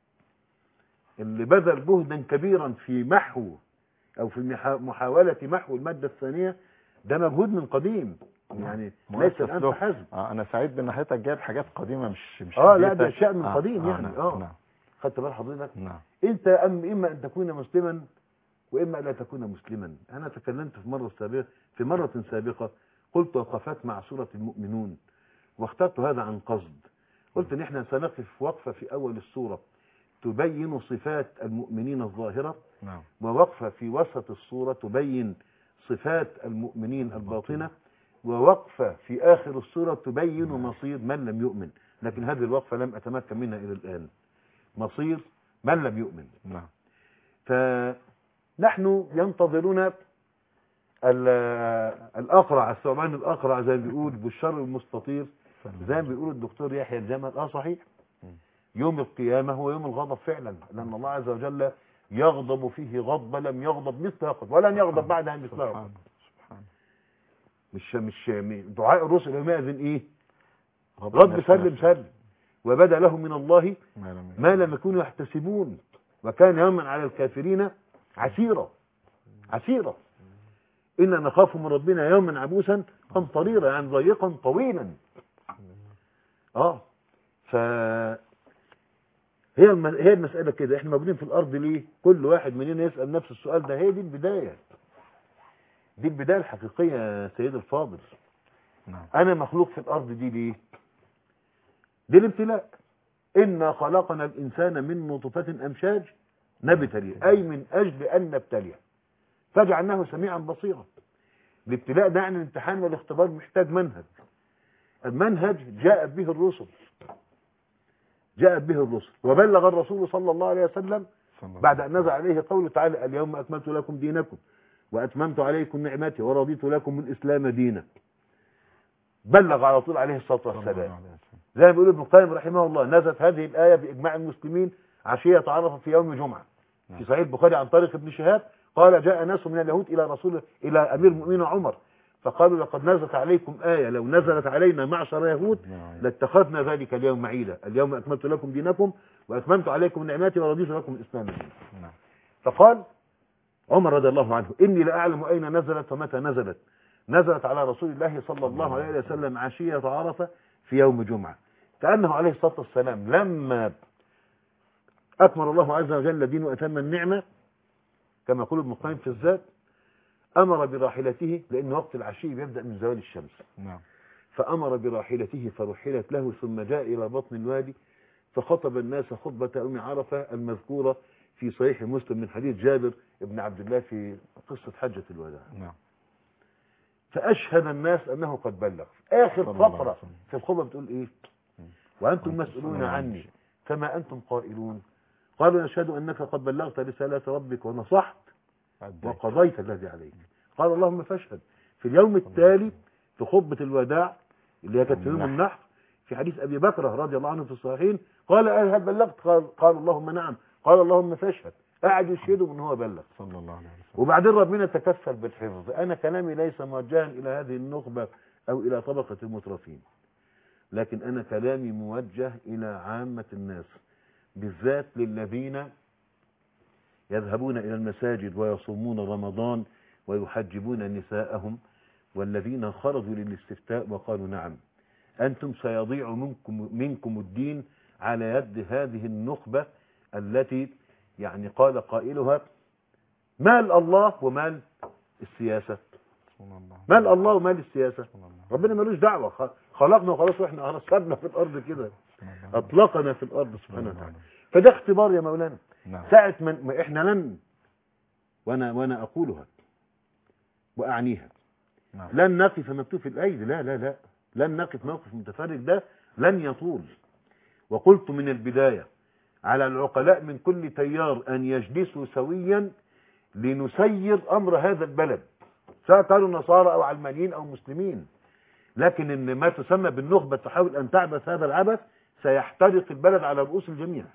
اللي بذل جهدا كبيرا في محو او في محا- محاوله محو الماده الثانيه ده مجهود من قديم يعني ليس الان أسلوب. فحسب آه انا سعيد بان حضرتك جايب حاجات قديمه مش مش اه لا حديثة. ده اشياء من قديم يعني نعم اه نعم خدت بال حضرتك نعم انت أم اما ان تكون مسلما واما لا تكون مسلما انا تكلمت في مره سابقه في مره سابقه قلت وقفات مع سوره المؤمنون واخترت هذا عن قصد قلت ان احنا سنقف وقفه في اول السوره تبين صفات المؤمنين الظاهرة نعم ووقفة في وسط الصورة تبين صفات المؤمنين الباطنة ووقفة في آخر الصورة تبين مصير من لم يؤمن لكن هذه الوقفة لم أتمكن منها إلى الآن مصير من لم يؤمن نعم فنحن ينتظرنا ال- الأقرع الثعبان الأقرع زي ما بيقول بالشر المستطير زي ما بيقول الدكتور يحيى الجمل اه صحيح يوم القيامة هو يوم الغضب فعلا لأن الله عز وجل يغضب فيه غضب لم يغضب مثلها قط ولن يغضب بعدها مثلها قط سبحان سبحان مش مش دعاء الرسل يومئذ ايه رب رب سلم سلم وبدا لهم من الله ما لم يكن. ما لم يكونوا يحتسبون وكان يوما على الكافرين عسيرا عسيرا إنا نخاف من ربنا يوما عبوسا قمطريرا يعني ضيقا طويلا اه ف هي الم... هي المسألة كده احنا موجودين في الأرض ليه كل واحد مننا يسأل نفس السؤال ده هي دي البداية دي البداية الحقيقية يا سيد الفاضل نعم أنا مخلوق في الأرض دي ليه دي الابتلاء إنا خلقنا الإنسان من نطفة أمشاج نبتليه أي من أجل أن نبتليه فجعلناه سميعا بصيرا الابتلاء ده يعني الامتحان والاختبار محتاج منهج المنهج جاءت به الرسل جاءت به الرسل وبلغ الرسول صلى الله عليه وسلم صلى الله بعد أن نزل عليه قوله تعالى اليوم أكملت لكم دينكم وأتممت عليكم نعمتي ورضيت لكم الإسلام دينا بلغ على طول عليه الصلاة صلى الله والسلام عليه وسلم. زي ما بيقول ابن القيم رحمه الله نزلت هذه الآية بإجماع المسلمين عشية عرفة في يوم جمعة في صحيح البخاري عن طريق ابن شهاب قال جاء ناس من اليهود إلى رسول إلى أمير المؤمنين عمر فقالوا لقد نزلت عليكم آية لو نزلت علينا معشر يهود نعم. لاتخذنا ذلك اليوم عيدا اليوم أكملت لكم دينكم وأتممت عليكم نعمتي ورضيت لكم الإسلام دينا نعم فقال عمر رضي الله عنه إني لأعلم أين نزلت ومتى نزلت نزلت على رسول الله صلى الله عليه وسلم عشية عرفة في يوم جمعة كأنه عليه الصلاة والسلام لما أكمل الله عز وجل دين وأتم النعمة كما يقول ابن القيم في الذات أمر براحلته لأن وقت العشي بيبدأ من زوال الشمس نعم فأمر براحلته فرحلت له ثم جاء إلى بطن الوادي فخطب الناس خطبة أم عرفة المذكورة في صحيح مسلم من حديث جابر بن عبد الله في قصة حجة الوداع نعم فأشهد الناس أنه قد بلغ آخر صلى الله عليه فقرة وسلم. في الخطبة بتقول إيه وأنتم وأنتم مسؤولون مسؤولون عني عني. كما أنتم قائلون قالوا نشهد أنك قد بلغت رسالة ربك ونصحت أديت. وقضيت الذي عليك قال اللهم فاشهد في اليوم التالي في خطبة الوداع اللي هي كانت في يوم النحر. النحر في حديث أبي بكر رضي الله عنه في الصحيحين قال هل بلغت قال, قال اللهم نعم قال اللهم فاشهد قاعد يشهدوا ان هو بلغ صلى الله عليه وسلم وبعدين ربنا تكفل بالحفظ انا كلامي ليس موجها الى هذه النخبة او الى طبقة المترفين لكن انا كلامي موجه الى عامة الناس بالذات للذين يذهبون الى المساجد ويصومون رمضان ويحجبون نساءهم والذين خرجوا للاستفتاء وقالوا نعم انتم سيضيع منكم, منكم الدين على يد هذه النخبة التي يعني قال قائلها مال الله ومال السياسة سبحان الله مال الله ومال السياسة سبحان الله ربنا ملوش دعوة خ- خلقنا وخلاص واحنا أرسلنا في الأرض كده سبحان الله. أطلقنا في الأرض سبحانه سبحان وتعالى الله. فده اختبار يا مولانا نعم ساعة من ما احنا لن وانا وانا اقولها واعنيها نعم لن نقف مكتوف الايدي لا لا لا لن نقف موقف متفرج ده لن يطول وقلت من البداية على العقلاء من كل تيار ان يجلسوا سويا لنسير امر هذا البلد سواء كانوا نصارى او علمانيين او مسلمين لكن ان ما تسمى بالنخبة تحاول ان تعبث هذا العبث سيحترق البلد على رؤوس الجميع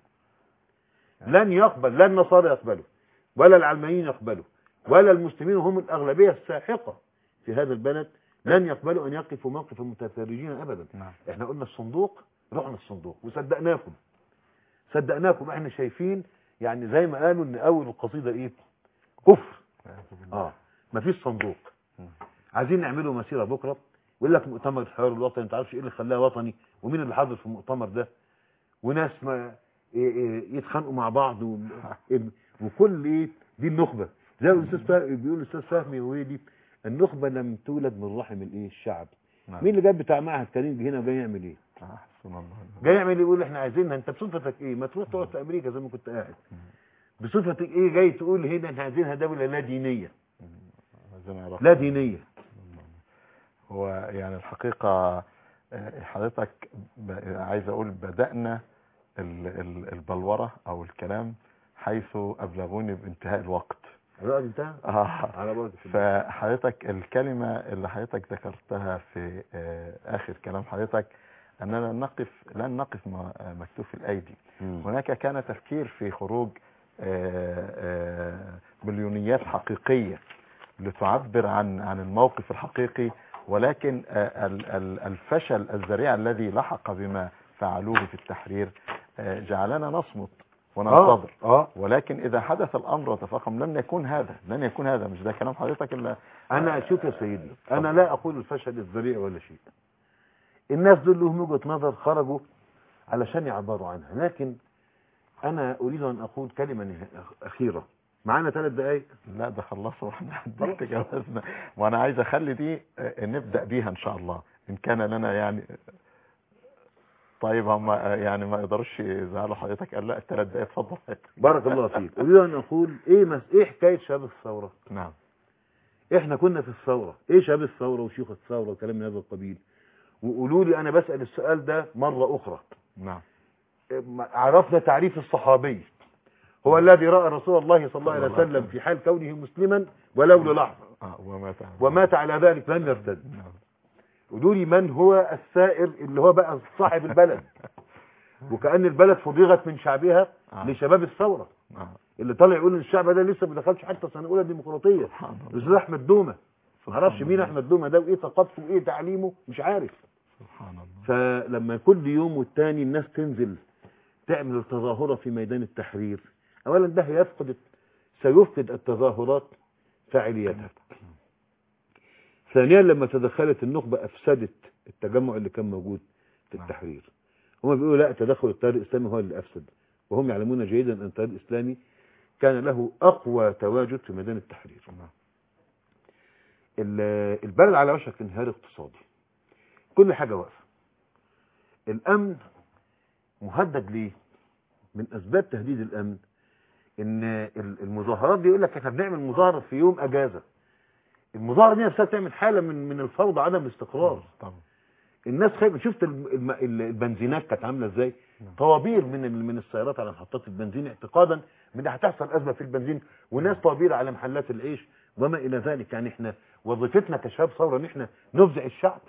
لن يقبل لا النصارى يقبلوا ولا العلمانيين يقبلوا ولا المسلمين هم الأغلبية الساحقة في هذا البلد لن يقبلوا أن يقفوا موقف المتفرجين أبدا نعم احنا قلنا الصندوق رحنا الصندوق وصدقناكم صدقناكم احنا شايفين يعني زي ما قالوا ان اول القصيدة ايه كفر والعياذ بالله. اه مفيش صندوق مم. عايزين نعمله مسيرة بكرة يقول لك مؤتمر الحوار الوطني انت عارفش ايه اللي خلاه وطني ومين اللي حاضر في المؤتمر ده وناس ما إيه إيه يتخانقوا مع بعض و... وكل ايه دي النخبة زي الاستاذ فهمي بيقول الاستاذ فهمي ويلي النخبة لم تولد من رحم الايه الشعب نعم مين اللي جاب بتاع معهد كريم جه هنا وجاي يعمل ايه أحسن. سبحان الله جاي يعمل يقول احنا عايزينها انت بصفتك ايه ما تروح تقعد في امريكا زي ما كنت قاعد بصفتك ايه جاي تقول هنا احنا عايزينها دوله لا دينيه عايزين نعرف. لا دينيه هو يعني الحقيقة آه، حضرتك ب- عايز أقول بدأنا ال- ال- البلورة أو الكلام حيث أبلغوني بانتهاء الوقت الوقت انتهى آه. على بركه الله. فحضرتك الكلمة اللي حضرتك ذكرتها في آه، آخر كلام حضرتك أننا نقف لن نقف م- مكتوف الأيدي مم. هناك كان تفكير في خروج آه، آه، مليونيات حقيقية لتعبر عن عن الموقف الحقيقي ولكن آه، ال- ال- الفشل الذريع الذي لحق بما فعلوه في التحرير آه، جعلنا نصمت وننتظر اه ولكن إذا حدث الأمر وتفاقم لن يكون هذا لن يكون هذا مش ده كلام حضرتك إلا انا اشوف يا سيدي انا لا اقول الفشل الذريع ولا شيء الناس دول لهم وجهه نظر خرجوا علشان يعبروا عنها لكن انا اريد ان اقول كلمه نه- اخيره معانا ثلاث دقائق لا ده خلصوا واحنا عندنا تجاوزنا وانا عايز اخلي دي آه، نبدا بيها ان شاء الله ان كان لنا يعني طيب هم آه، يعني ما يقدروش يزعلوا حضرتك قال لا الثلاث دقايق اتفضل بارك الله فيك اريد ان اقول ايه مس... ايه حكايه شباب الثوره نعم احنا كنا في الثوره ايه شباب الثوره وشيوخ الثوره وكلام من هذا القبيل وقولوا لي انا بسال السؤال ده مره اخرى نعم عرفنا تعريف الصحابي هو الذي راى رسول الله صلى الله عليه صلى الله عليه وسلم في حال كونه مسلما ولو للحظه آه ومات على ومات على ذلك لم يرتد نعم قولوا لي من هو السائر اللي هو بقى صاحب البلد وكأن البلد فرغت من شعبها آه. لشباب الثورة نعم اللي طالع يقول ان الشعب ده لسه ما دخلش حتى سنة أولى ديمقراطية سبحان الله الأستاذ أحمد دومة ما اعرفش مين أحمد دومة ده وإيه ثقافته وإيه تعليمه مش عارف سبحان الله فلما كل يوم والتاني الناس تنزل تعمل التظاهرة في ميدان التحرير أولا ده هيفقد سيفقد التظاهرات فاعليتها ثانيا لما تدخلت النخبة أفسدت التجمع اللي كان موجود في نعم. التحرير هم بيقولوا لا تدخل التيار الإسلامي هو اللي أفسد وهم يعلمون جيدا أن التيار الإسلامي كان له أقوى تواجد في ميدان التحرير نعم. ال- البلد على وشك انهيار اقتصادي كل حاجة واقفة الأمن مهدد ليه من أسباب تهديد الأمن إن ال- المظاهرات دي يقول لك احنا بنعمل مظاهرة في يوم أجازة المظاهرة دي نفسها تعمل حالة من من الفوضى عدم الاستقرار طبعا الناس خايفة شفت الم- الم- ال- البنزينات كانت عاملة ازاي نعم. طوابير من ال- من السيارات على محطات البنزين اعتقادا ان هتحصل ازمه في البنزين وناس طوابير على محلات العيش وما الى ذلك يعني احنا وظيفتنا كشباب ثوره ان احنا نفزع الشعب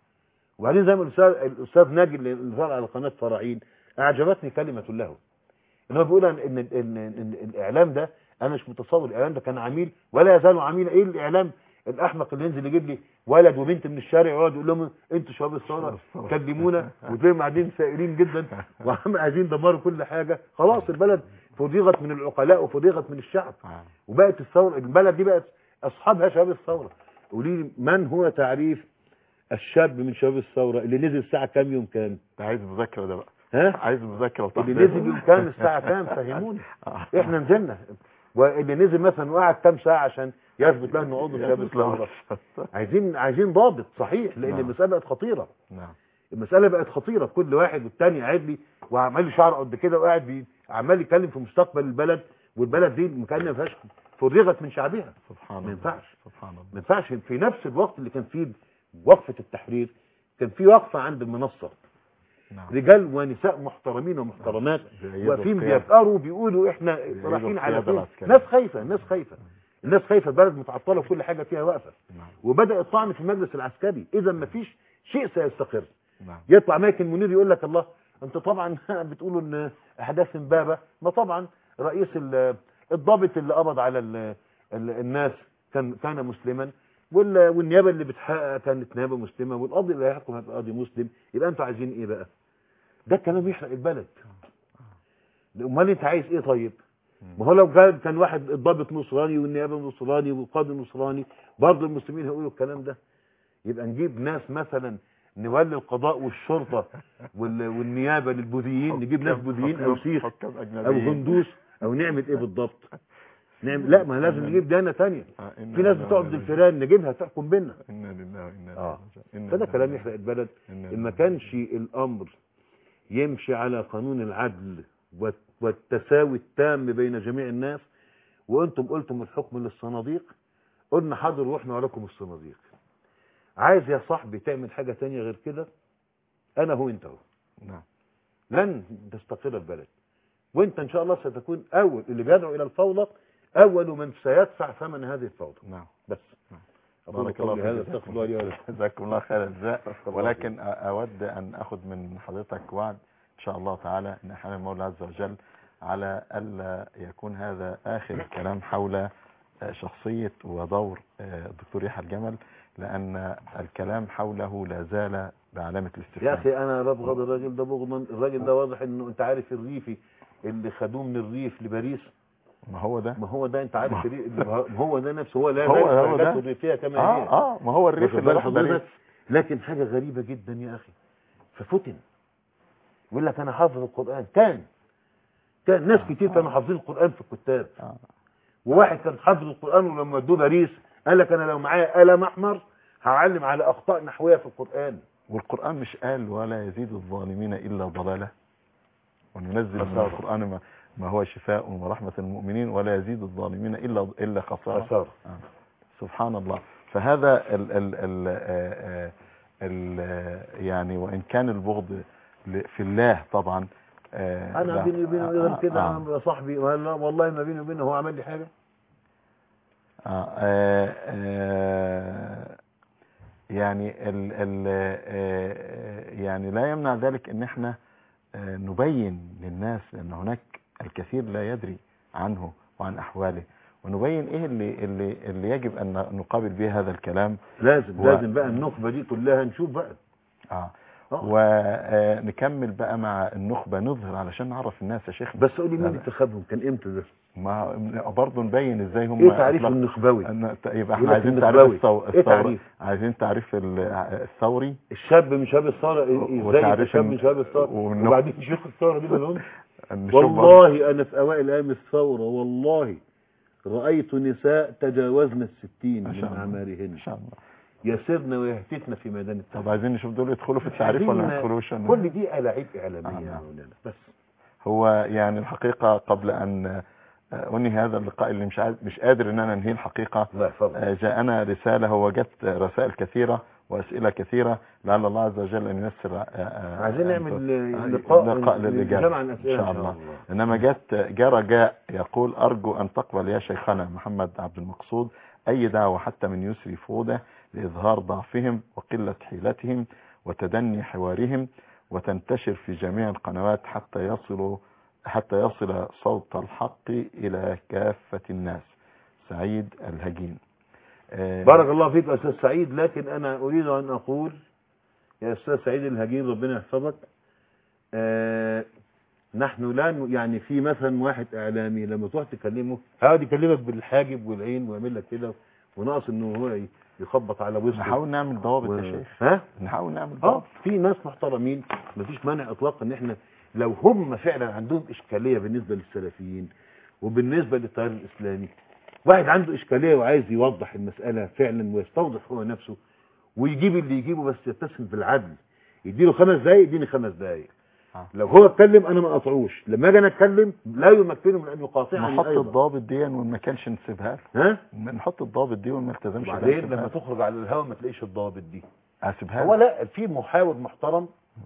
وبعدين زي ما الاستاذ الاستاذ ناجي اللي ظهر على قناه فراعين اعجبتني كلمه له ان هو بيقول ان ان, إن, إن الاعلام ده انا مش متصور الاعلام ده كان عميل ولا يزال عميلا ايه الاعلام الاحمق اللي ينزل يجيب لي ولد وبنت من الشارع ويقعد يقول لهم انتوا شباب الثوره كلمونا وتلاقيهم قاعدين سائرين جدا وعم عايزين يدمروا كل حاجه خلاص البلد فضيغت من العقلاء وفضيغت من الشعب آه. وبقت الثوره البلد دي بقت اصحابها شباب الثوره قولي لي من هو تعريف الشاب من شباب الثوره اللي نزل الساعه كام يوم كام ده عايز مذاكره ده بقى ها عايز مذاكره اللي وتحضير. نزل يوم كام الساعه كام فهموني آه. احنا نزلنا واللي نزل مثلا وقعد كام ساعه عشان يثبت له انه عضو شباب الثوره عايزين عايزين ضابط صحيح لان نعم. المساله بقت خطيره نعم المساله بقت خطيره كل واحد والتاني قاعد لي وعمال لي شعر قد كده وقاعد بي... عمال يتكلم في مستقبل البلد والبلد دي مكانها ما فيهاش فرغت من شعبها سبحان ما الله ينفعش. سبحان الله ما ينفعش في نفس الوقت اللي كان فيه وقفه التحرير كان في وقفه عند المنصه نعم رجال ونساء محترمين ومحترمات بيأيدوا واقفين القيادة. بيفقروا بيقولوا احنا بيأيدوا رايحين على القيادة فين العسكرية. ناس خايفه الناس خايفه الناس خايفه البلد متعطله وكل حاجه فيها واقفه نعم وبدا الطعن في المجلس العسكري اذا ما فيش شيء سيستقر نعم يطلع مايكل منير يقول لك الله انت طبعا بتقولوا ان احداث امبابه ما طبعا رئيس ال- الضابط اللي قبض على ال- ال- الناس كان كان مسلما وال- والنيابه اللي بتحقق كانت نيابه مسلمه والقاضي اللي هيحكم هيبقى قاضي مسلم يبقى انتوا عايزين ايه بقى ده الكلام يحرق البلد امال انت عايز ايه طيب ما هو لو كان كان واحد الضابط نصراني والنيابه نصراني والقاضي نصراني برضه المسلمين هيقولوا الكلام ده يبقى نجيب ناس مثلا نولي القضاء والشرطه وال- والنيابه للبوذيين نجيب ناس بوذيين او سيخ حكام او اجنبيين هندوس او نعمل ايه بالضبط نعمل لا ما لازم نجيب ديانه تانية آه، إنا في ناس لله بتقعد وإنا الفيران نجيبها تحكم بينا إنا لله وإنا إليه آه. راجعون. إنا فده لله كلام وإنا يحرق البلد إنا ان ما لله كانش الامر يمشي على قانون العدل والت- والتساوي التام بين جميع الناس وانتم قلتم الحكم للصناديق قلنا حاضر واحنا عليكم الصناديق عايز يا صاحبي تعمل حاجة تانية غير كده انا هو انت هو نعم لن تستقر البلد وانت ان شاء الله ستكون اول اللي بيدعو الى الفوضى اول من سيدفع ثمن هذه الفوضى نعم بس نعم. أقول بارك الله قولي فيك. هذا استغفر الله لي ولكم. جزاكم الله خير الجزاء الله ولكن أ- اود ان اخذ من حضرتك وعد ان شاء الله تعالى ان احنا المولى عز وجل على الا يكون هذا اخر الكلام حول آه، شخصية ودور آه، الدكتور يحيى الجمل لان الكلام حوله لا زال بعلامة يا الاستفهام اخي انا ببغض الراجل ده بغضا الراجل ده واضح انه انت عارف الريفي اللي خدوه من الريف لباريس ما هو ده ما هو ده انت عارف الريف اللي ما هو ده نفسه هو لا هو- زال هو ده. حاجاته الريفيه كما هي اه اه ما هو الريف واخد اللي بال راح باريس حضرتك لكن حاجه غريبه جدا يا اخي ففتن يقول لك انا حافظ القران كان كان ناس كتير كانوا حافظين القران في الكتاب آه. وواحد كان حافظ القران ولما ادوه باريس قال لك انا لو معايا قلم احمر هعلم على اخطاء نحويه في القران والقرآن مش قال ولا يزيد الظالمين إلا ضلالا وننزل من خسارة. القرآن ما, ما هو شفاء ورحمة للمؤمنين ولا يزيد الظالمين إلا إلا خسارة خساره آه. سبحان الله فهذا ال ال ال آه، آه، ال آه، يعني وإن كان البغض ل- في الله طبعا آه، انا لا. بيني وبينه آه، غير آه، كده آه. أنا يا صاحبي والله والله ما بيني وبينه هو عمل لي حاجه آه، آه، آه، يعني ال ال آه، يعني لا يمنع ذلك ان احنا آه، نبين للناس ان هناك الكثير لا يدري عنه وعن احواله ونبين ايه اللي اللي اللي يجب ان نقابل به هذا الكلام لازم و- لازم بقى النخبه دي كلها نشوف بقى اه آه. ونكمل بقى مع النخبه نظهر علشان نعرف الناس يا شيخ بس قولي لا، مين لا. انتخابهم كان امتى ده ما برضه نبين ازاي هم ايه تعريف أطلقوا- النخبوي أن- يبقى يقول احنا لك عايزين النخبوي. تعريف الثو- إيه الثورة تعريف؟ عايزين تعريف ال- الثوري الشاب من شباب الثوره ازاي يبقى وتعريف شاب الن- من شباب الثوره والنخ- وبعدين شيخ الثوره دي بالهم نشوف والله انا في اوائل ايام الثوره والله رايت نساء تجاوزن الستين ما من شاء الله. اعمارهن ان شاء الله يسرن ويهتفن في ميدان التحرير طب عايزين نشوف دول يدخلوا في التعريف ولا ما عايزين- يدخلوش ولا- كل دي ألاعيب آه، إعلامية يا نعم. مولانا بس هو يعني الحقيقة قبل أن أنهي هذا اللقاء اللي مش عاد- مش قادر أن أنا أنهيه الحقيقة الله يحفظك آه، جاءنا رسالة وجدت رسائل كثيرة وأسئلة كثيرة لعل الله عز وجل أن ييسر آه، آه، عايزين أن نعمل ت- لقاء لقاء من- للإجابة جمع الأسئلة إن شاء الله إنما جت جاء رجاء يقول أرجو أن تقبل يا شيخنا محمد عبد المقصود أي دعوة حتى من يسري فودة لإظهار ضعفهم وقلة حيلتهم وتدني حوارهم وتنتشر في جميع القنوات حتى يصلوا حتى يصل صوت الحق إلى كافة الناس سعيد الهجين آه، بارك الله فيك يا أستاذ سعيد لكن أنا أريد أن أقول يا أستاذ سعيد الهجين ربنا يحفظك آه نحن لا ن- يعني في مثلا واحد إعلامي لما تروح تكلمه هقعد يكلمك بالحاجب والعين ويعمل لك كده وناقص إنه هو ي- يخبط على وسطه نحاول نعمل ضوابط و... يا شيخ ها نحاول نعمل اه ضوابط في ناس محترمين مفيش مانع اطلاقا ان احنا لو هم فعلا عندهم اشكاليه بالنسبه للسلفيين وبالنسبه للتيار الاسلامي واحد عنده اشكاليه وعايز يوضح المساله فعلا ويستوضح هو نفسه ويجيب اللي يجيبه بس يتصل بالعدل يديله خمس دقايق يديني خمس دقايق آه. لو هو اتكلم انا ما اقطعوش لما اجي انا اتكلم لا يمكنه من ان يقاطعني نحط ايضا الضوابط دي وما كانش نسيبها له. ها نحط الضوابط دي وما نلتزمش بيها، وبعدين نسيبها لما له. تخرج على الهواء ما تلاقيش الضوابط دي اسيبها هو له. لا في محاور محترم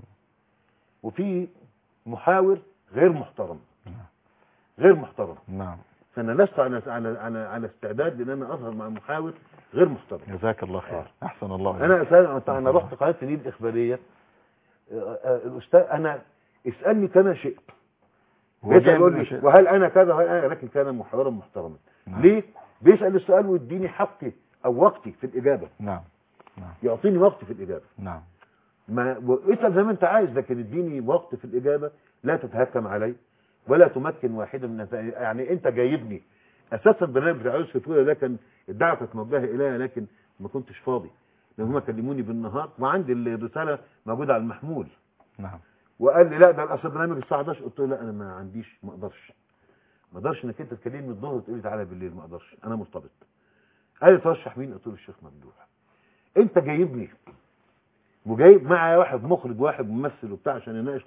وفي محاور غير محترم غير محترم نعم فانا لست على على على, على استعداد ان انا اظهر مع محاور غير محترم جزاك الله خير احسن الله انا إليك. أسأل انا رحت قناه النيل الاخباريه آه، آه، الاستاذ انا اسالني كما شئت هو بيسال جاي يقول من لي شيء. وهل انا كذا وهل انا لكن كان محاورا محترما نعم. ليه بيسال السؤال ويديني حقي او وقتي في الاجابه نعم نعم يعطيني وقت في الاجابه نعم ما اسال زي ما انت عايز لكن اديني وقت في الاجابه لا تتهكم علي ولا تمكن واحدا من يعني انت جايبني اساسا البرنامج بتاع يوسف فتوله ده كان الدعوه كانت موجهه الي لكن ما كنتش فاضي لان هم كلموني بالنهار وعندي الرساله موجوده على المحمول نعم وقال لي لا ده الاصل برنامج الساعه 11 قلت له لا انا ما عنديش ما اقدرش ما اقدرش انك انت تكلمني الظهر وتقول لي تعالى بالليل ما اقدرش انا مرتبط قال لي ترشح مين قلت له الشيخ ممدوح انت جايبني وجايب معايا واحد مخرج واحد ممثل وبتاع عشان يناقش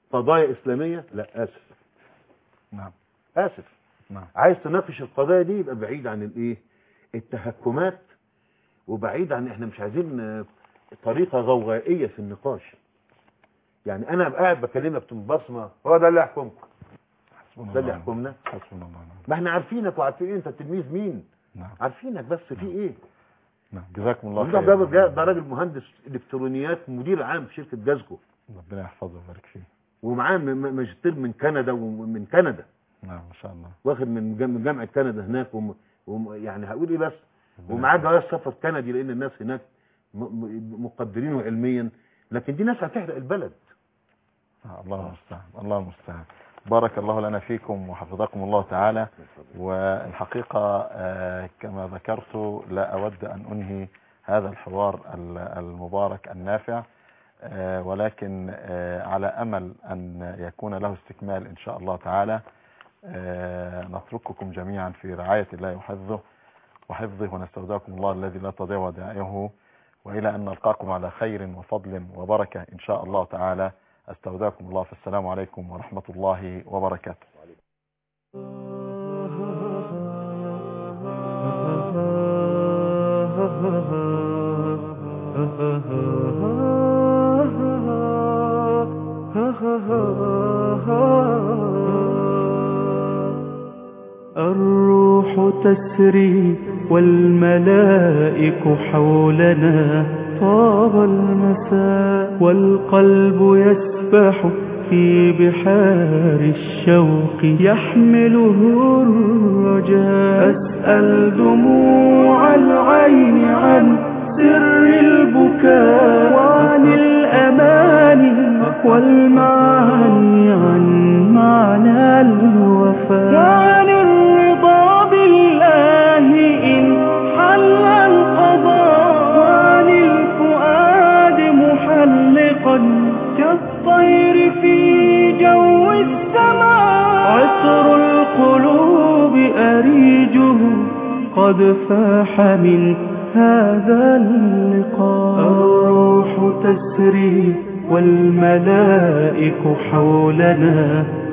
قضايا اسلاميه لا اسف نعم اسف نعم عايز تناقش القضايا دي يبقى بعيد عن الايه التهكمات وبعيد عن احنا مش عايزين آه، طريقه غوغائيه في النقاش يعني انا أبقى قاعد بكلمك بصمه هو ده اللي يحكمك حسبنا ده اللي الله يحكمنا حسبنا الله ونعم ما احنا عارفينك وعارفين انت تلميذ مين نعم عارفينك بس في ايه نعم جزاكم الله ده خير ده ده- ده راجل مهندس الكترونيات مدير عام في شركه جازكو ربنا يحفظه ويبارك فيه ومعاه م- م- ماجستير من كندا ومن كندا نعم ما شاء الله واخد من جام- من جامعه كندا هناك وم وم يعني هقول ايه بس ومعاه جواز سفر كندي لان الناس هناك م- م- مقدرينه علميا لكن دي ناس هتحرق البلد آه، الله المستعان الله المستعان بارك الله لنا فيكم وحفظكم الله تعالى والحقيقة آه، كما ذكرت لا أود أن أنهي هذا الحوار ال- المبارك النافع آه، ولكن آه، على أمل أن يكون له استكمال إن شاء الله تعالى آه، نترككم جميعا في رعاية الله وحفظه وحفظه ونستودعكم الله الذي لا تضيع ودائعه وإلى أن نلقاكم على خير وفضل وبركة إن شاء الله تعالى استودعكم الله فالسلام عليكم ورحمة الله وبركاته الروح تسري والملائك حولنا طاب المساء والقلب يسبح في بحار الشوق يحمله الرجاء أسأل دموع العين عن سر البكاء وعن الأماني والمعاني عن معنى الوفاء وعن الرضا بالله إن حل القضاء وعن الفؤاد محلقا كالطير في جو السماء عطر القلوب أريجه قد فاح من هذا اللقاء الروح تسري والملائك حولنا